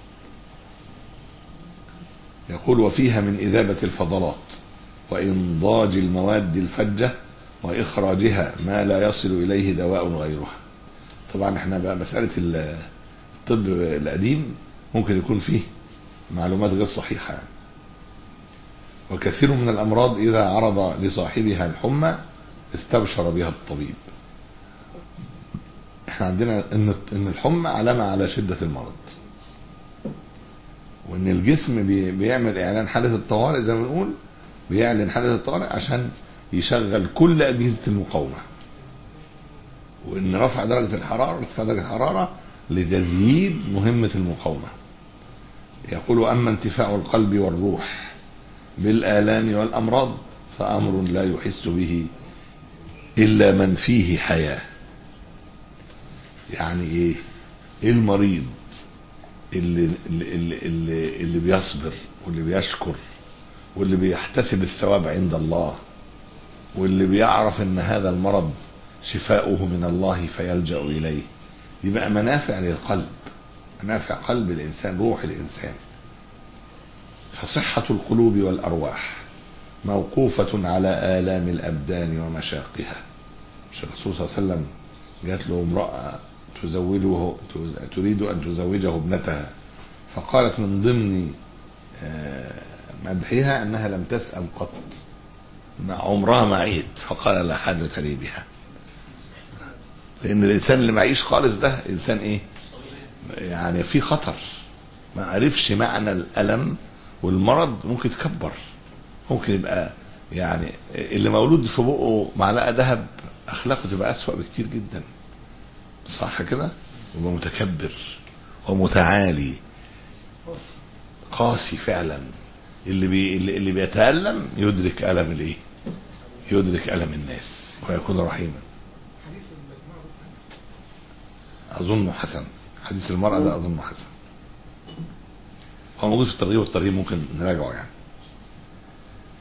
يقول وفيها من إذابة الفضلات وإنضاج المواد الفجة وإخراجها ما لا يصل إليه دواء غيرها طبعا احنا بقى مسألة الطب القديم ممكن يكون فيه معلومات غير صحيحة يعني. وكثير من الأمراض إذا عرض لصاحبها الحمى استبشر بها الطبيب احنا عندنا ان ان الحمى علامة على شدة المرض وان الجسم بي بيعمل اعلان حالة الطوارئ زي ما بنقول بيعلن حالة الطوارئ عشان يشغل كل أجهزة المقاومة وان رفع درجة الحرارة ارتفاع درجة الحرارة لتزييد مهمة المقاومة يقول أما انتفاع القلب والروح بالآلام والأمراض فأمر لا يحس به إلا من فيه حياة يعني إيه إيه المريض اللي, اللي, اللي, اللي بيصبر واللي بيشكر واللي بيحتسب الثواب عند الله واللي بيعرف ان هذا المرض شفاؤه من الله فيلجأ إليه دي بقى منافع للقلب منافع قلب الإنسان روح الإنسان فصحة القلوب والأرواح موقوفة على آلام الأبدان ومشاقها مش الرسول صلى الله عليه وسلم جات له امرأة تزوجه تريد أن تزوجه ابنتها فقالت من ضمن مدحها أنها لم تسأل قط عمرها ما عيد فقال لا حاجة لي بها لأن الإنسان اللي معيش خالص ده إنسان إيه يعني في خطر ما عرفش معنى الألم والمرض ممكن يتكبر ممكن يبقى يعني اللي مولود في بقه معلقه ذهب اخلاقه تبقى اسوأ بكتير جدا صح كده يبقى متكبر ومتعالي قاسي فعلا اللي بي اللي, اللي بيتألم يدرك ألم الايه يدرك ألم الناس ويكون رحيما أظنه حسن حديث المرأة ده أظنه حسن هو موجود في الترغيب والترهيب ممكن نراجعه يعني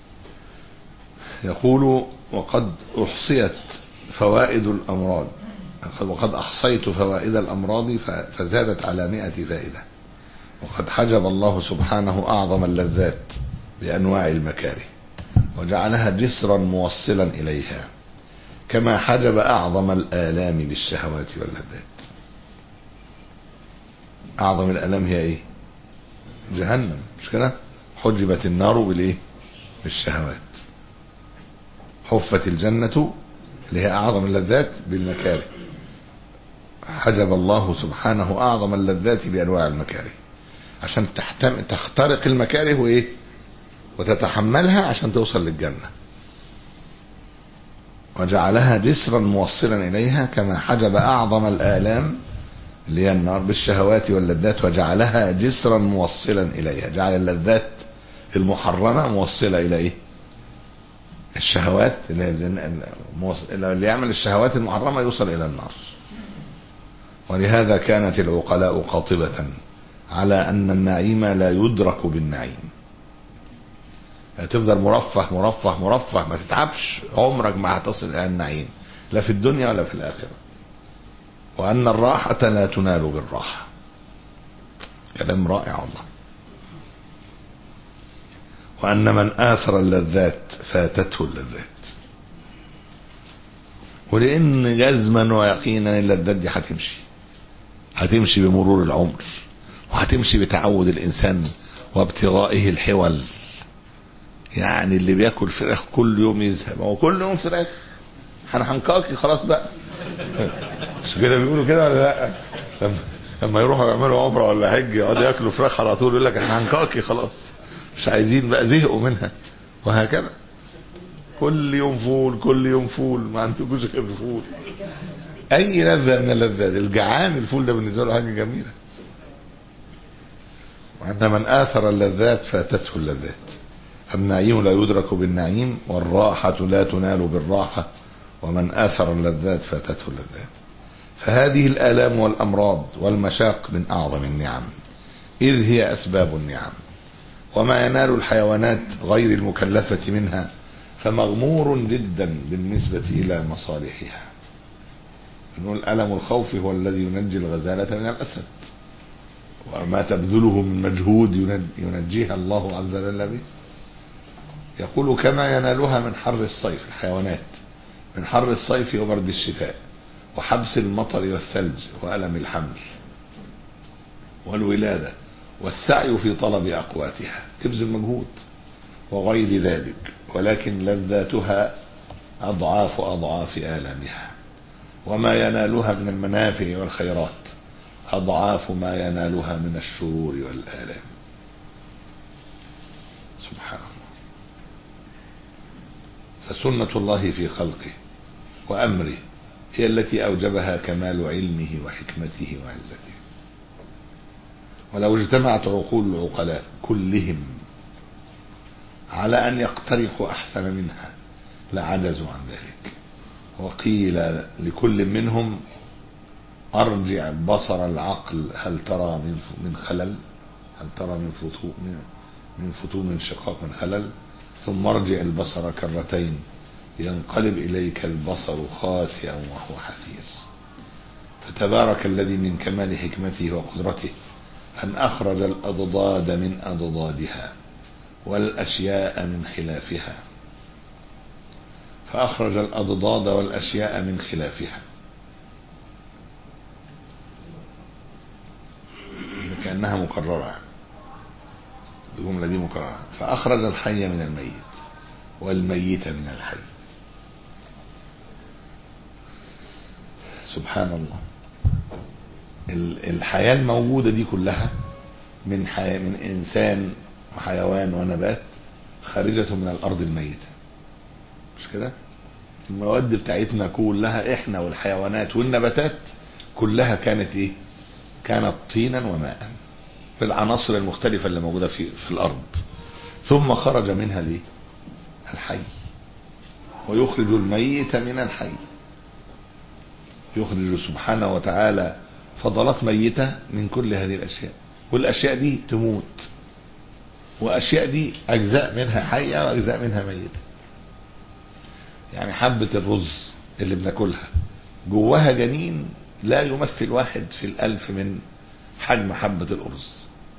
يقول وقد أحصيت فوائد الأمراض وقد أحصيت فوائد الأمراض ف- فزادت على مئة فائدة وقد حجب الله سبحانه أعظم اللذات بأنواع المكاره وجعلها جسرا موصلا إليها كما حجب أعظم الآلام بالشهوات واللذات أعظم الآلام هي إيه جهنم مش كده حجبت النار بالإيه بالشهوات حفت الجنة اللي هي أعظم اللذات بالمكاره حجب الله سبحانه أعظم اللذات بأنواع المكاره عشان تحتم... تخترق المكاره وإيه وتتحملها عشان توصل للجنة وجعلها جسرا موصلا إليها كما حجب أعظم الآلام اللي هي النار بالشهوات واللذات وجعلها جسرا موصلا إليها جعل اللذات المحرمة موصلة إلى إيه الشهوات اللي, هي الجن- موص- اللي يعمل الشهوات المحرمة يوصل إلى النار ولهذا كانت العقلاء قاطبة على أن النعيم لا يدرك بالنعيم تفضل مرفه مرفه مرفه ما تتعبش عمرك ما هتصل إلى النعيم لا في الدنيا ولا في الآخرة وأن الراحة لا تنال بالراحة كلام رائع والله وأن من آثر اللذات فاتته اللذات ولأن جزما ويقينا اللذات دي هتمشي هتمشي بمرور العمر وهتمشي بتعود الإنسان وابتغائه الحول يعني اللي بياكل فراخ كل يوم يزهق ما هو كل يوم فراخ احنا هنكاكي خلاص بقى مش كده بيقولوا كده ولا لا لما لما يروحوا يعملوا عمره ولا حج يقعدوا ياكلوا فراخ على طول يقول لك احنا هنكاكي خلاص مش عايزين بقى زهقوا منها وهكذا كل يوم فول كل يوم فول ما عندكوش غير فول اي لذه من اللذات الجعان الفول ده بالنسبه له حاجه جميله وأن من آثر اللذات فاتته اللذات النعيم لا يدرك بالنعيم والراحة لا تنال بالراحة ومن آثر اللذات فاتته اللذات فهذه الآلام والأمراض والمشاق من أعظم النعم إذ هي أسباب النعم وما ينال الحيوانات غير المكلفة منها فمغمور جدا بالنسبة إلى مصالحها نقول ألم الخوف هو الذي ينجي الغزالة من الأسد وما تبذله من مجهود ينج- ينجيها الله عز وجل به يقول كما ينالها من حر الصيف الحيوانات من حر الصيف وبرد الشتاء وحبس المطر والثلج وألم الحمل والولادة والسعي في طلب أقواتها تبذل مجهود وغير ذلك ولكن لذاتها أضعاف أضعاف آلامها وما ينالها من المنافع والخيرات أضعاف ما ينالها من الشرور والآلام سبحان الله فسنة الله في خلقه وأمره هي التي أوجبها كمال علمه وحكمته وعزته ولو اجتمعت عقول العقلاء كلهم على أن يقترحوا أحسن منها لعجزوا عن ذلك وقيل لكل منهم أرجع بصر العقل هل ترى من من خلل هل ترى من فتوم من من فتوم انشقاق من خلل ثم ارجع البصر كرتين ينقلب إليك البصر خاسئا وهو حسير فتبارك الذي من كمال حكمته وقدرته أن أخرج الأضداد من أضدادها والأشياء من خلافها فأخرج الأضداد والأشياء من خلافها كأنها مكررة الجملة دي مكررة فأخرج الحي من الميت والميت من الحي سبحان الله ال- الحياة الموجودة دي كلها من حياة من إنسان وحيوان ونبات خارجة من الأرض الميتة مش كده المواد بتاعتنا كلها احنا والحيوانات والنباتات كلها كانت ايه كانت طينا وماء في العناصر المختلفة اللي موجودة في, في الأرض ثم خرج منها ليه الحي ويخرج الميت من الحي يخرج سبحانه وتعالى فضلات ميتة من كل هذه الأشياء والأشياء دي تموت وأشياء دي أجزاء منها حية وأجزاء منها ميتة يعني حبة الرز اللي بناكلها جواها جنين لا يمثل واحد في الألف من حجم حبة الأرز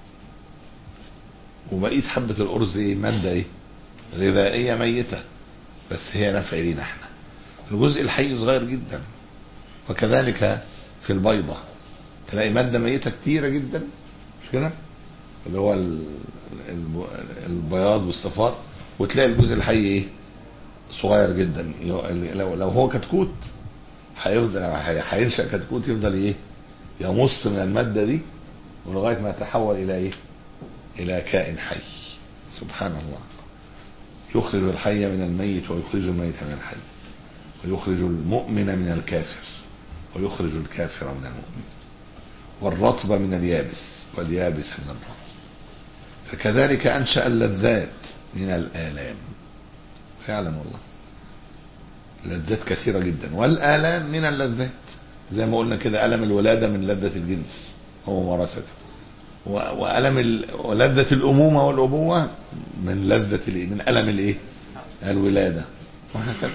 وبقية حبة الأرز ايه مادة ايه غذائية ميتة بس هي نفع لينا احنا الجزء الحي صغير جدا وكذلك في البيضة تلاقي مادة ميتة كتيرة جدا مش كده اللي هو ال- الب- البياض والصفار وتلاقي الجزء الحي ايه صغير جدا ي- لو لو هو كتكوت هيفضل هي- هينشأ كتكوت يفضل ايه يمص من المادة دي ولغاية ما يتحول الى ايه الى كائن حي سبحان الله يخرج الحي من الميت ويخرج الميت من الحي ويخرج المؤمن من الكافر ويخرج الكافر من المؤمن والرطب من اليابس واليابس من الرطب فكذلك أنشأ اللذات من الآلام فعلا والله لذات كثيرة جدا والآلام من اللذات زي ما قلنا كده ألم الولادة من لذة الجنس وممارسته و- وألم ال... ولذة الأمومة والأبوة من لذة الإيه؟ من ألم الإيه؟ الولادة وهكذا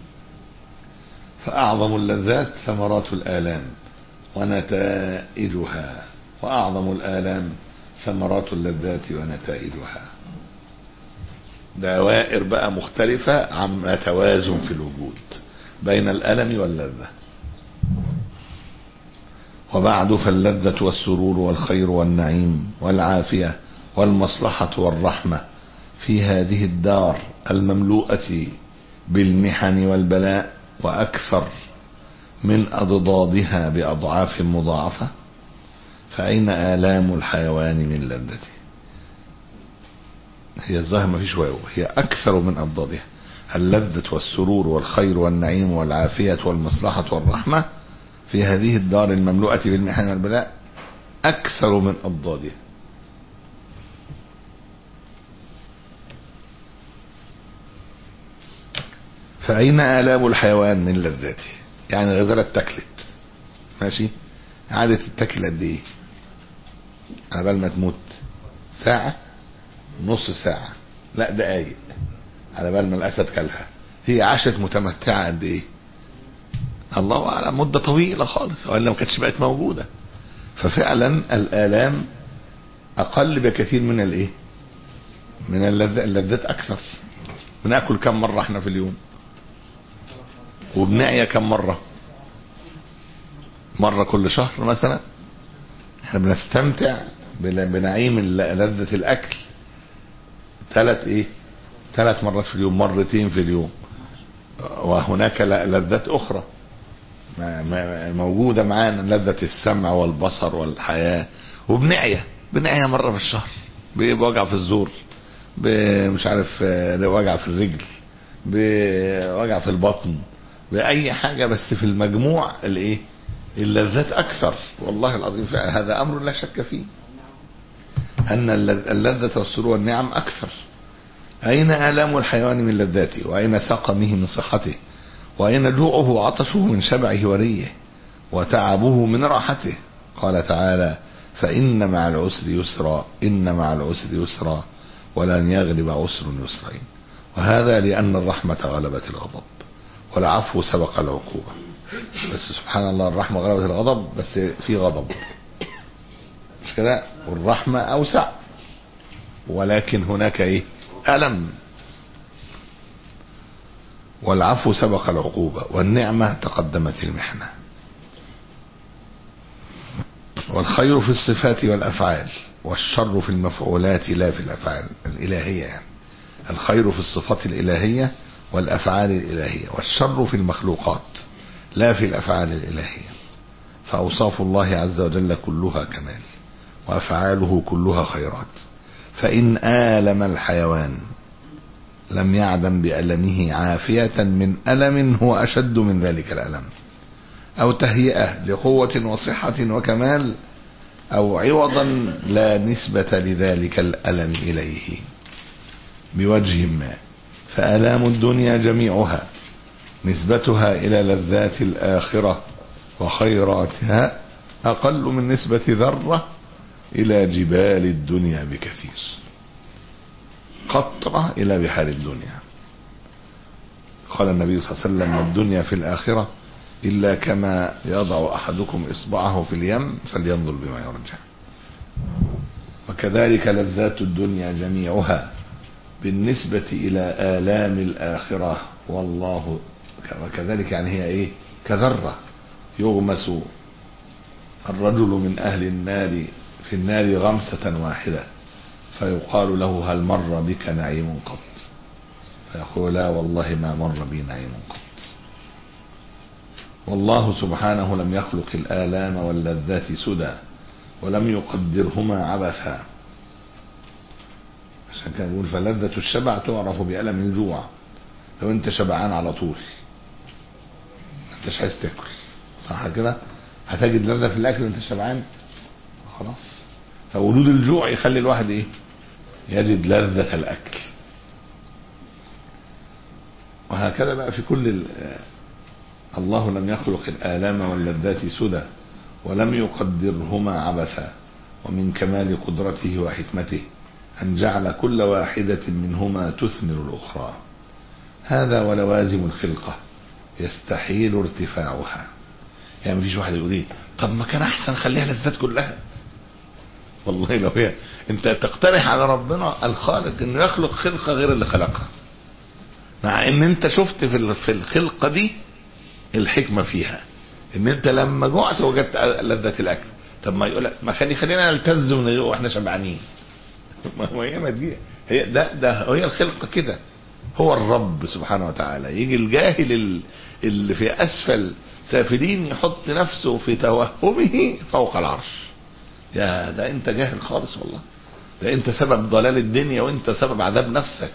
فأعظم اللذات ثمرات الآلام ونتائجها وأعظم الآلام ثمرات اللذات ونتائجها دوائر بقى مختلفة عما توازن في الوجود بين الألم واللذة وبعد فاللذة والسرور والخير والنعيم والعافية والمصلحة والرحمة في هذه الدار المملوءة بالمحن والبلاء وأكثر من أضدادها بأضعاف مضاعفة فأين آلام الحيوان من لذته هي الظاهر ما فيش واو هي أكثر من أضدادها اللذة والسرور والخير والنعيم والعافية والمصلحة والرحمة في هذه الدار المملوءة بالمحن والبلاء أكثر من أضدادها فأين آلام الحيوان من لذاته يعني الغزالة اتكلت ماشي قعدت تتكل قد ايه على بال ما تموت ساعة نص ساعة لا دقايق على بال ما الأسد كلها هي عاشت متمتعة قد ايه الله أعلم مدة طويلة خالص وإلا ما كانتش بقت موجودة ففعلا الآلام أقل بكثير من الإيه من اللذ- اللذات أكثر بناكل كم مرة احنا في اليوم وبنعيا كم مرة مرة كل شهر مثلا احنا بنستمتع بل- بنعيم الل- لذة الأكل ثلاث ايه ثلاث مرات في اليوم مرتين في اليوم وهناك ل- لذات أخرى ما- ما- موجودة معانا لذة السمع والبصر والحياة وبنعيا بنعيا مرة في الشهر بوجع في الزور مش عارف آه، وجع في الرجل بوجع في البطن بأي حاجة بس في المجموع الايه اللذات أكثر والله العظيم فعلا هذا أمر لا شك فيه أن اللذ- اللذة والسرور والنعم أكثر أين آلام الحيوان من لذاته وأين سقمه من صحته وأين جوعه وعطشه من شبعه وريه وتعبه من راحته قال تعالى فإن مع العسر يسرا إن مع العسر يسرا ولن يغلب عسر يسرين وهذا لأن الرحمة غلبت الغضب والعفو سبق العقوبة بس سبحان الله الرحمة غلبت الغضب بس في غضب مش كده والرحمة أوسع ولكن هناك إيه ألم والعفو سبق العقوبة والنعمة تقدمت المحنة والخير في الصفات والأفعال والشر في المفعولات لا في الأفعال الإلهية يعني الخير في الصفات الإلهية والأفعال الإلهية والشر في المخلوقات لا في الأفعال الإلهية فأوصاف الله عز وجل كلها كمال وأفعاله كلها خيرات فإن آلم الحيوان لم يعدم بألمه عافية من ألم هو أشد من ذلك الألم أو تهيئة لقوة وصحة وكمال أو عوضا لا نسبة لذلك الألم إليه بوجه ما فآلام الدنيا جميعها نسبتها إلى لذات الآخرة وخيراتها أقل من نسبة ذرة إلى جبال الدنيا بكثير قطرة إلى بحار الدنيا قال النبي صلى الله عليه وسلم الدنيا في الآخرة إلا كما يضع أحدكم إصبعه في اليم فلينظر بما يرجع وكذلك لذات الدنيا جميعها بالنسبة إلى آلام الآخرة والله وكذلك يعني هي إيه كذرة يغمس الرجل من أهل النار في النار غمسة واحدة فيقال له هل مر بك نعيم قط فيقول لا والله ما مر بي نعيم قط والله سبحانه لم يخلق الآلام واللذات سدى ولم يقدرهما عبثا عشان كان بيقول فلذة الشبع تعرف بألم الجوع لو انت شبعان على طول ما انتش عايز تاكل صح كده هتجد لذة في الاكل وانت شبعان خلاص فوجود الجوع يخلي الواحد ايه يجد لذة الاكل وهكذا بقى في كل ال- الله لم يخلق الآلام واللذات سدى ولم يقدرهما عبثا ومن كمال قدرته وحكمته أن جعل كل واحدة منهما تثمر الأخرى هذا ولوازم الخلقة يستحيل ارتفاعها يعني مفيش واحد يقول ايه طب ما كان احسن خليها لذات كلها والله لو هي انت تقترح على ربنا الخالق انه يخلق خلقه غير اللي خلقها مع ان انت شفت في ال- في الخلقه دي الحكمه فيها ان انت لما جوعت وجدت لذه الاكل طب ما يقول لك ما خلي خلينا نلتز من الجوع واحنا شبعانين ما هو هي ما دي هي ده ده هي الخلقه كده هو الرب سبحانه وتعالى يجي الجاهل ال- اللي في اسفل سافلين يحط نفسه في توهمه فوق العرش يا ده انت جاهل خالص والله ده انت سبب ضلال الدنيا وانت سبب عذاب نفسك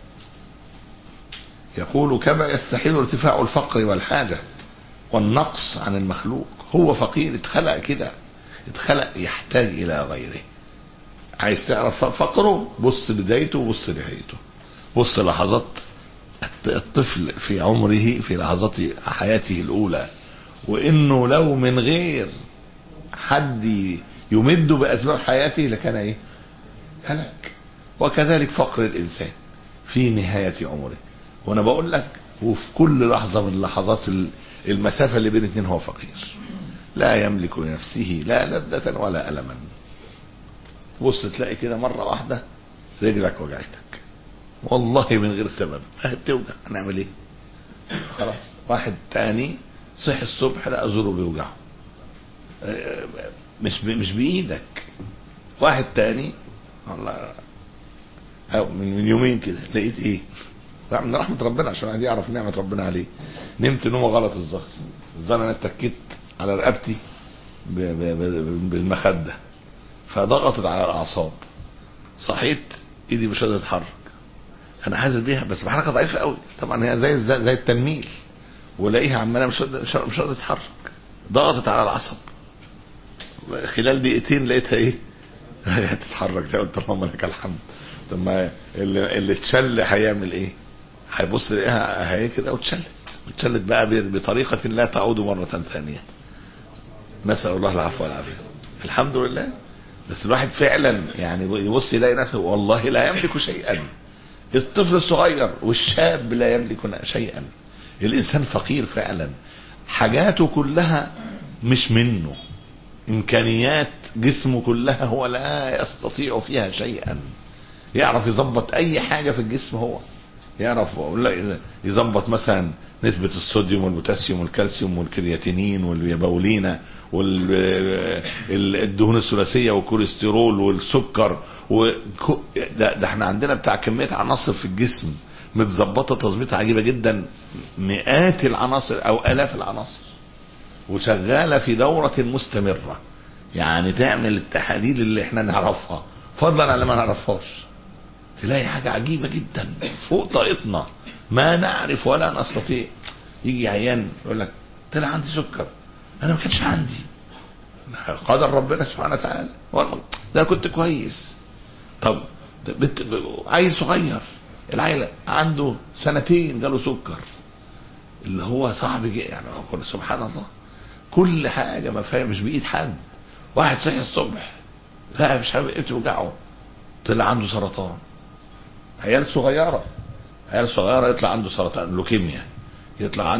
يقول كما يستحيل ارتفاع الفقر والحاجة والنقص عن المخلوق هو فقير اتخلق كده اتخلق يحتاج الى غيره عايز تعرف فقره بص بدايته وبص نهايته بص لحظات الط- الطفل في عمره في لحظات حياته الاولى وانه لو من غير حد يمد باسباب حياته لكان ايه هلك وكذلك فقر الانسان في نهايه عمره وانا بقول لك وفي كل لحظه من لحظات ال- المسافه اللي بين اتنين هو فقير لا يملك لنفسه لا لذة ولا ألما بص تلاقي كده مرة واحدة رجلك وجعتك والله من غير سبب اه بتوجع هنعمل ايه خلاص واحد تاني صحي الصبح لقى زوره بيوجعه اه، مش ب- مش بايدك واحد تاني والله أو من من يومين كده لقيت ايه لا من رحمة ربنا عشان الواحد يعرف نعمة ربنا عليه نمت نومه غلط الظهر الظهر انا اتكيت على رقبتي ب- ب- ب- بالمخدة فضغطت على الاعصاب صحيت ايدي مش قادره تتحرك انا حاسس بيها بس بحركه ضعيفه قوي طبعا هي زي زي, زي التنميل ولاقيها عماله مش قادرة- مش مش قادره تتحرك ضغطت على العصب خلال دقيقتين لقيتها ايه هتتحرك تاني. قلت اللهم لك الحمد طب ما اللي, اللي اتشل هيعمل ايه هيبص يلاقيها هي كده واتشلت اتشلت بقى ب- بطريقه لا تعود مره ثانيه نسال الله العفو والعافيه الحمد لله بس الواحد فعلا يعني يبص يلاقي نفسه والله لا يملك شيئا الطفل الصغير والشاب لا يملك شيئا الانسان فقير فعلا حاجاته كلها مش منه امكانيات جسمه كلها هو لا يستطيع فيها شيئا يعرف يظبط اي حاجه في الجسم هو يعرف ولا يظبط مثلا نسبة الصوديوم والبوتاسيوم والكالسيوم والكرياتينين والبولينا والدهون الثلاثية والكوليسترول والسكر وكو- ده, ده احنا عندنا بتاع كمية عناصر في الجسم متظبطة تظبيطة عجيبة جدا مئات العناصر او الاف العناصر وشغالة في دورة مستمرة يعني تعمل التحاليل اللي احنا نعرفها فضلا عن اللي ما نعرفهاش تلاقي حاجة عجيبة جدا فوق طاقتنا ما نعرف ولا نستطيع يجي عيان يقول لك طلع عندي سكر انا ما كانش عندي قدر ربنا سبحانه وتعالى والله ده كنت كويس طب ده بنت عيل صغير العيل عنده سنتين جاله سكر اللي هو صاحب جي- يعني هو سبحان الله كل حاجه ما فيها مش بايد حد واحد صحي الصبح لا مش عارف ايه توجعه طلع عنده سرطان عيال صغيره عيال صغيره يطلع عنده سرطان لوكيميا يطلع عنده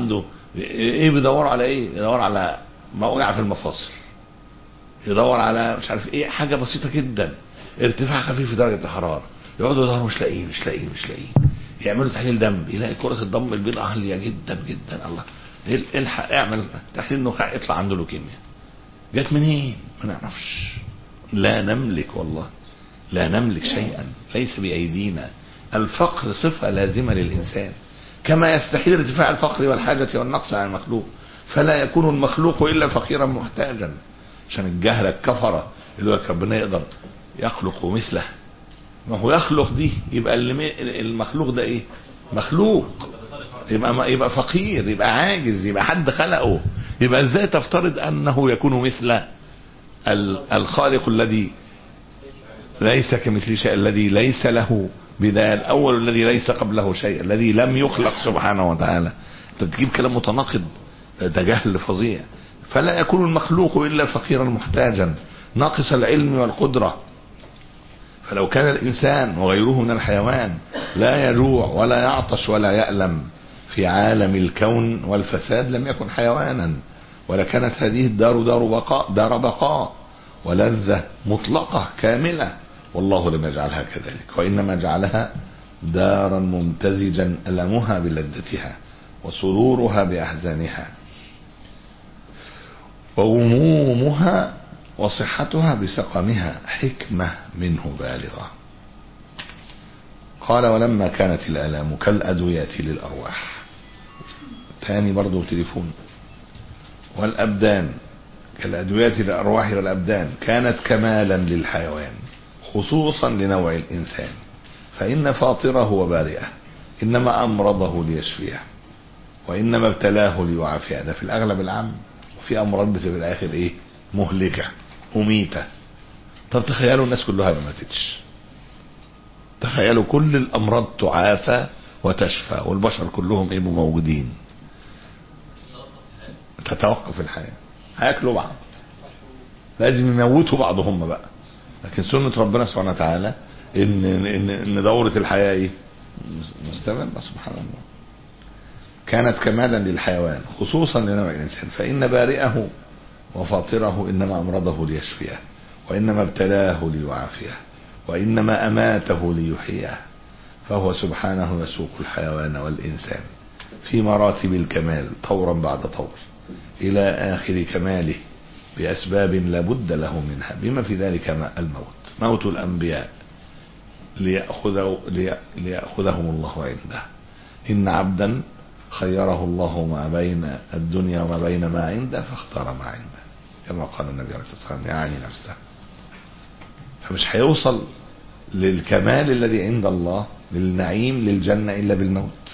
ايه بيدوروا على ايه يدور على موقع في المفاصل يدور على مش عارف ايه حاجه بسيطه جدا ارتفاع خفيف في درجه الحراره يقعدوا يدوروا مش لاقيين مش لاقيين مش لاقيين يعملوا تحليل دم يلاقي كره الدم البيضاء عاليه جدا جدا الله إيه- الحق اعمل تحليل نخاع يطلع عنده لوكيميا جت منين ما نعرفش لا نملك والله لا نملك شيئا ليس بأيدينا الفقر صفة لازمة للإنسان كما يستحيل ارتفاع الفقر والحاجة والنقص عن المخلوق فلا يكون المخلوق إلا فقيرا محتاجا عشان الجهل الكفرة اللي هو ربنا يقدر يخلق مثله ما هو يخلق دي يبقى اللي مي- المخلوق ده ايه مخلوق يبقى يبقى فقير يبقى عاجز يبقى حد خلقه يبقى ازاي تفترض انه يكون مثل ال- الخالق الذي ليس كمثله شيء الذي ليس له بداية الأول الذي ليس قبله شيء الذي لم يخلق سبحانه وتعالى أنت بتجيب كلام متناقض ده جهل فظيع فلا يكون المخلوق إلا فقيرا محتاجا ناقص العلم والقدرة فلو كان الإنسان وغيره من الحيوان لا يجوع ولا يعطش ولا يألم في عالم الكون والفساد لم يكن حيوانا ولكانت هذه الدار دار بقاء دار بقاء ولذة مطلقة كاملة والله لم يجعلها كذلك وإنما جعلها دارا ممتزجا ألمها بلذتها وسرورها بأحزانها وغمومها وصحتها بسقمها حكمة منه بالغة قال ولما كانت الآلام كالأدوية للأرواح تاني برضو تليفون والأبدان كالأدوية للأرواح والأبدان كانت كمالا للحيوان خصوصا لنوع الإنسان فإن فاطره وبارئه إنما أمرضه ليشفيه وإنما ابتلاه ليعافيه ده في الأغلب العام وفي أمراض بتبقى في الآخر إيه مهلكة مميتة طب تخيلوا الناس كلها ما ماتتش تخيلوا كل الأمراض تعافى وتشفى والبشر كلهم إيه موجودين تتوقف الحياة هياكلوا بعض لازم يموتوا بعضهم بقى لكن سنة ربنا سبحانه وتعالى ان ان ان دورة الحياة ايه مستمرة سبحان الله كانت كمالا للحيوان خصوصا لنوع الانسان فان بارئه وفاطره انما امرضه ليشفيه وانما ابتلاه ليعافيه وانما اماته ليحييه فهو سبحانه يسوق الحيوان والانسان في مراتب الكمال طورا بعد طور الى اخر كماله باسباب لابد له منها بما في ذلك الموت موت الانبياء ليأخذه لي- ليأخذهم الله عنده إن عبدا خيره الله ما بين الدنيا وما بين ما عنده فاختار ما عنده كما قال النبي عليه الصلاة والسلام يعني نفسه فمش هيوصل للكمال الذي عند الله للنعيم للجنة إلا بالموت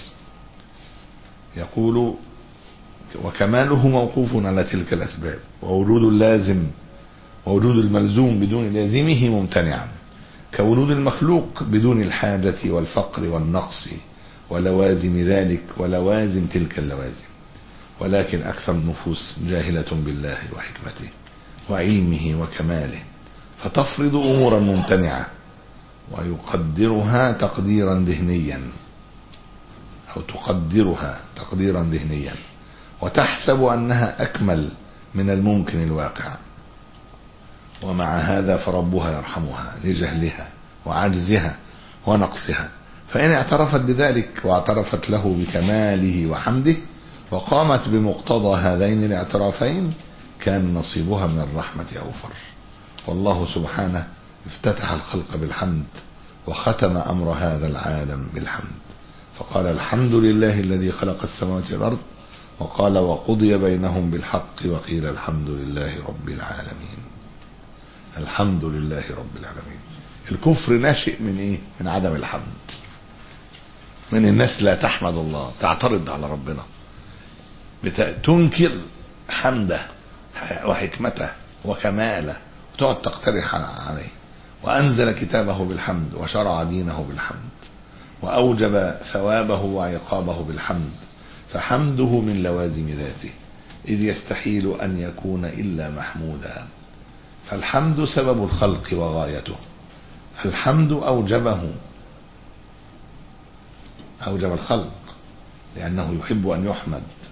يقول وكماله موقوف على تلك الأسباب ووجود اللازم ووجود الملزوم بدون لازمه ممتنعا كوجود المخلوق بدون الحاجة والفقر والنقص ولوازم ذلك ولوازم تلك اللوازم ولكن أكثر النفوس جاهلة بالله وحكمته وعلمه وكماله فتفرض أمورا ممتنعة ويقدرها تقديرا ذهنيا أو تقدرها تقديرا ذهنيا وتحسب أنها أكمل من الممكن الواقع ومع هذا فربها يرحمها لجهلها وعجزها ونقصها فإن اعترفت بذلك واعترفت له بكماله وحمده وقامت بمقتضى هذين الاعترافين كان نصيبها من الرحمة أوفر والله سبحانه افتتح الخلق بالحمد وختم أمر هذا العالم بالحمد فقال الحمد لله الذي خلق السماوات والأرض وقال وقضي بينهم بالحق وقيل الحمد لله رب العالمين الحمد لله رب العالمين الكفر ناشئ من ايه من عدم الحمد من الناس لا تحمد الله تعترض على ربنا بت- تنكر حمده وحكمته وكماله وتقعد تقترح عليه وانزل كتابه بالحمد وشرع دينه بالحمد واوجب ثوابه وعقابه بالحمد فحمده من لوازم ذاته اذ يستحيل ان يكون الا محمودا فالحمد سبب الخلق وغايته الحمد أوجبه أوجب الخلق لأنه يحب أن يحمد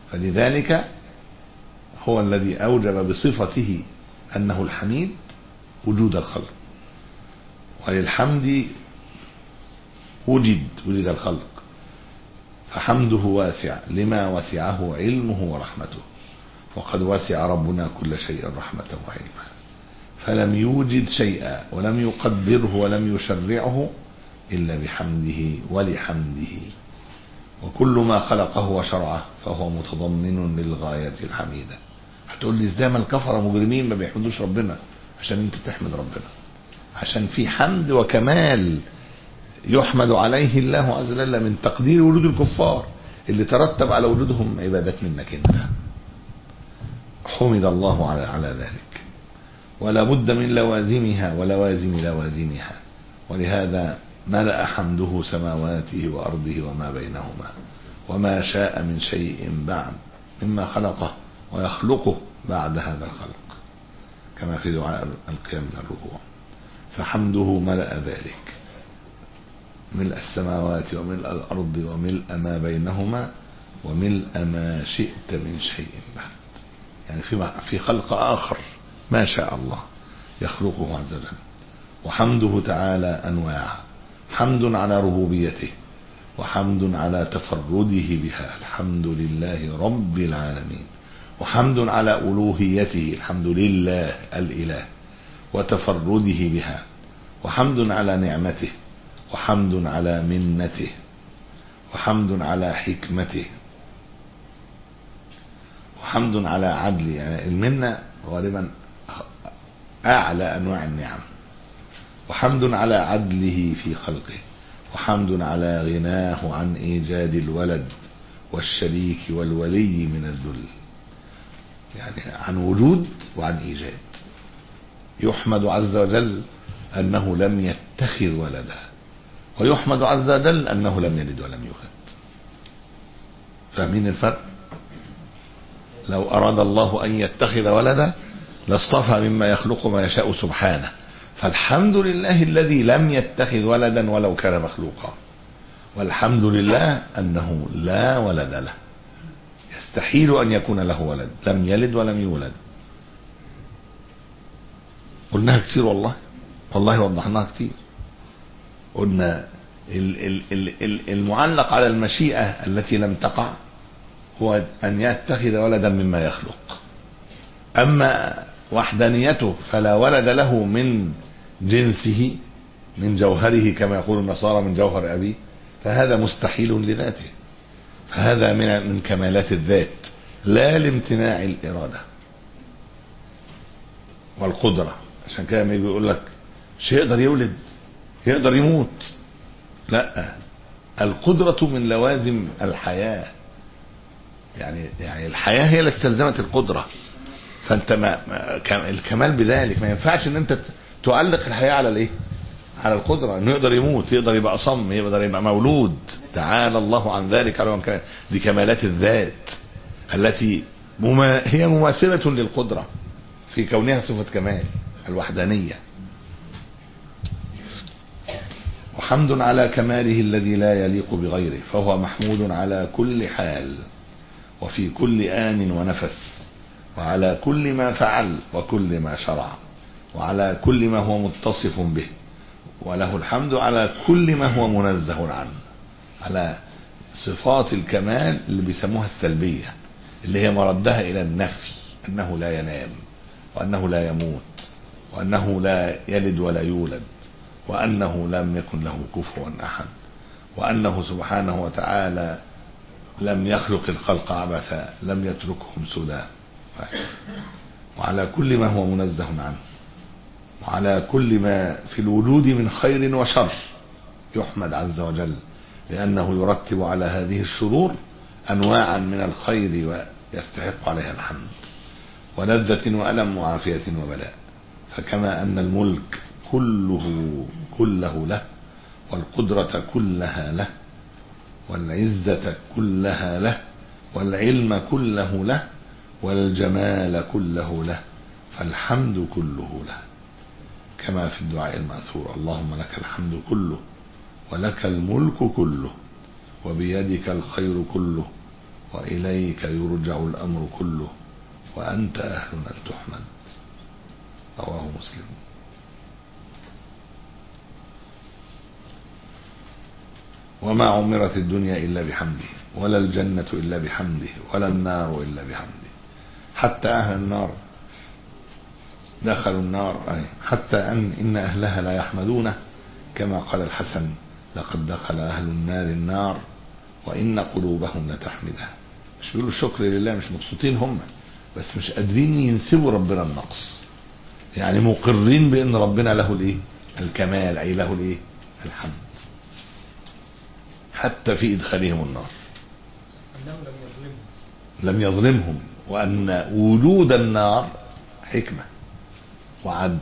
فلذلك هو الذي أوجب بصفته أنه الحميد وجود الخلق وللحمد وجد وجد الخلق فحمده واسع لما وسعه علمه ورحمته وقد وسع ربنا كل شيء رحمة وعلما فلم يوجد شيئا ولم يقدره ولم يشرعه إلا بحمده ولحمده وكل ما خلقه وشرعه فهو متضمن للغاية الحميدة هتقول لي ازاي ما الكفرة مجرمين ما بيحمدوش ربنا عشان انت تحمد ربنا عشان في حمد وكمال يحمد عليه الله عز وجل من تقدير وجود الكفار اللي ترتب على وجودهم عبادات منك انت حمد الله على على ذلك ولا بد من لوازمها ولوازم لوازمها ولهذا ملأ حمده سماواته وأرضه وما بينهما وما شاء من شيء بعد مما خلقه ويخلقه بعد هذا الخلق كما في دعاء القيام من الركوع فحمده ملأ ذلك ملء السماوات وملء الأرض وملء ما بينهما وملء ما شئت من شيء بعد يعني في في خلق آخر ما شاء الله يخلقه عز وجل وحمده تعالى أنواع حمد على ربوبيته وحمد على تفرده بها الحمد لله رب العالمين وحمد على ألوهيته الحمد لله الإله وتفرده بها وحمد على نعمته وحمد على منته وحمد على حكمته وحمد على عدل يعني المنة غالبا أعلى أنواع النعم وحمد على عدله في خلقه وحمد على غناه عن إيجاد الولد والشريك والولي من الذل يعني عن وجود وعن إيجاد يحمد عز وجل أنه لم يتخذ ولدا ويحمد عز وجل أنه لم يلد ولم يولد فاهمين الفرق لو أراد الله أن يتخذ ولدا لاصطفى مما يخلق ما يشاء سبحانه فالحمد لله الذي لم يتخذ ولدا ولو كان مخلوقا والحمد لله أنه لا ولد له يستحيل أن يكون له ولد لم يلد ولم يولد قلناها كتير والله والله وضحناها كتير قلنا ال- ال- ال- ال- المعلق على المشيئة التي لم تقع هو أن يتخذ ولدا مما يخلق أما وحدانيته فلا ولد له من جنسه من جوهره كما يقول النصارى من جوهر أبيه فهذا مستحيل لذاته فهذا من من كمالات الذات لا لامتناع الإرادة والقدرة عشان كده لما يجي يقول لك مش يقدر يولد يقدر يموت لا القدرة من لوازم الحياة يعني يعني الحياة هي اللي استلزمت القدرة فانت ما ما- كم- الكمال بذلك ما ينفعش ان انت تعلق الحياة على الايه على القدرة انه يقدر يموت يقدر يبقى صم يقدر يبقى مولود تعالى الله عن ذلك علوا كان دي كمالات الذات التي مما هي مماثلة للقدرة في كونها صفة كمال الوحدانية وحمد على كماله الذي لا يليق بغيره فهو محمود على كل حال وفي كل آن ونفس وعلى كل ما فعل وكل ما شرع وعلى كل ما هو متصف به وله الحمد على كل ما هو منزه عنه على صفات الكمال اللي بيسموها السلبية اللي هي مردها إلى النفي أنه لا ينام وأنه لا يموت وأنه لا يلد ولا يولد وأنه لم يكن له كفوا أحد وأنه سبحانه وتعالى لم يخلق الخلق عبثا لم يتركهم سدى وعلى كل ما هو منزه عنه وعلى كل ما في الوجود من خير وشر يحمد عز وجل لأنه يرتب على هذه الشرور أنواعا من الخير ويستحق عليها الحمد ولذة وألم وعافية وبلاء فكما أن الملك كله كله له والقدرة كلها له والعزة كلها له والعلم كله له والجمال كله له فالحمد كله له كما في الدعاء المأثور اللهم لك الحمد كله ولك الملك كله وبيدك الخير كله وإليك يرجع الأمر كله وأنت أهل أن تحمد رواه مسلم وما عمرت الدنيا إلا بحمده ولا الجنة إلا بحمده ولا النار إلا بحمده حتى أهل النار دخلوا النار أي حتى أن إن أهلها لا يحمدونه كما قال الحسن لقد دخل أهل النار النار وإن قلوبهم لتحمده مش بيقولوا الشكر لله مش مبسوطين هم بس مش قادرين ينسبوا ربنا النقص يعني مقرين بأن ربنا له الإيه الكمال أي له الإيه الحمد حتى في إدخالهم النار أنه لم يظلمهم لم يظلمهم وأن وجود النار حكمة وعدل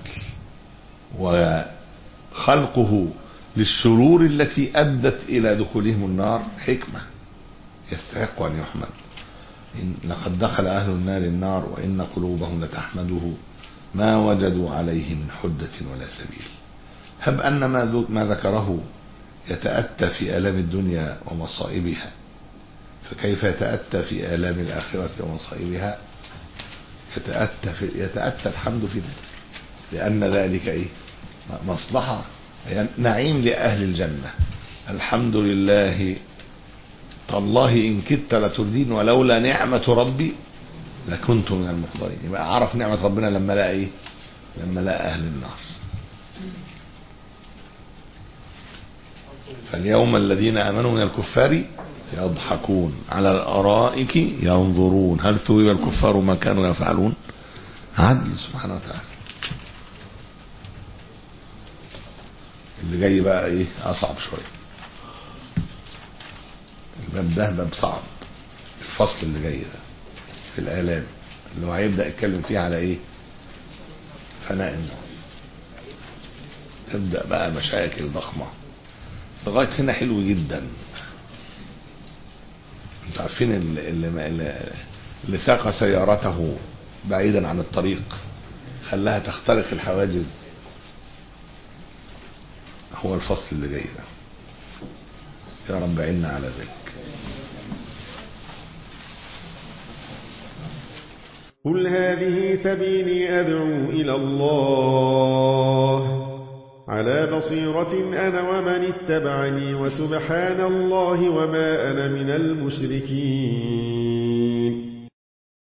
وخلقه للشرور التي أدت إلى دخولهم النار حكمة يستحق أن يحمد إن لقد دخل أهل النار النار وإن قلوبهم لتحمده ما وجدوا عليه من حجة ولا سبيل هب أن ما ذو- ما ذكره يتأتى في آلام الدنيا ومصائبها فكيف يتأتى في آلام الآخرة ومصائبها يتأتى, في يتأتى الحمد في ذلك لأن ذلك إيه مصلحة يعني نعيم لأهل الجنة الحمد لله تالله إن كدت لتردين ولولا نعمة ربي لكنت من المحضرين يبقى عرف نعمة ربنا لما لقى إيه لما لقى أهل النار فاليوم الذين آمنوا من الكفار يضحكون على الأرائك ينظرون هل ثوب الكفار ما كانوا يفعلون عدل سبحانه وتعالى اللي جاي بقى ايه اصعب شويه الباب ده باب صعب الفصل اللي جاي ده في الالام اللي هو هيبدا يتكلم فيه على ايه فناء النار تبدا بقى مشاكل ضخمه لغايه هنا حلو جدا انتوا عارفين اللي, اللي, اللي ساق سيارته بعيدا عن الطريق خلاها تخترق الحواجز هو الفصل اللي جاي ده يا رب عنا على ذلك قل هذه سبيلي أدعو إلى الله على بصيرة أنا ومن اتبعني وسبحان الله وما أنا من المشركين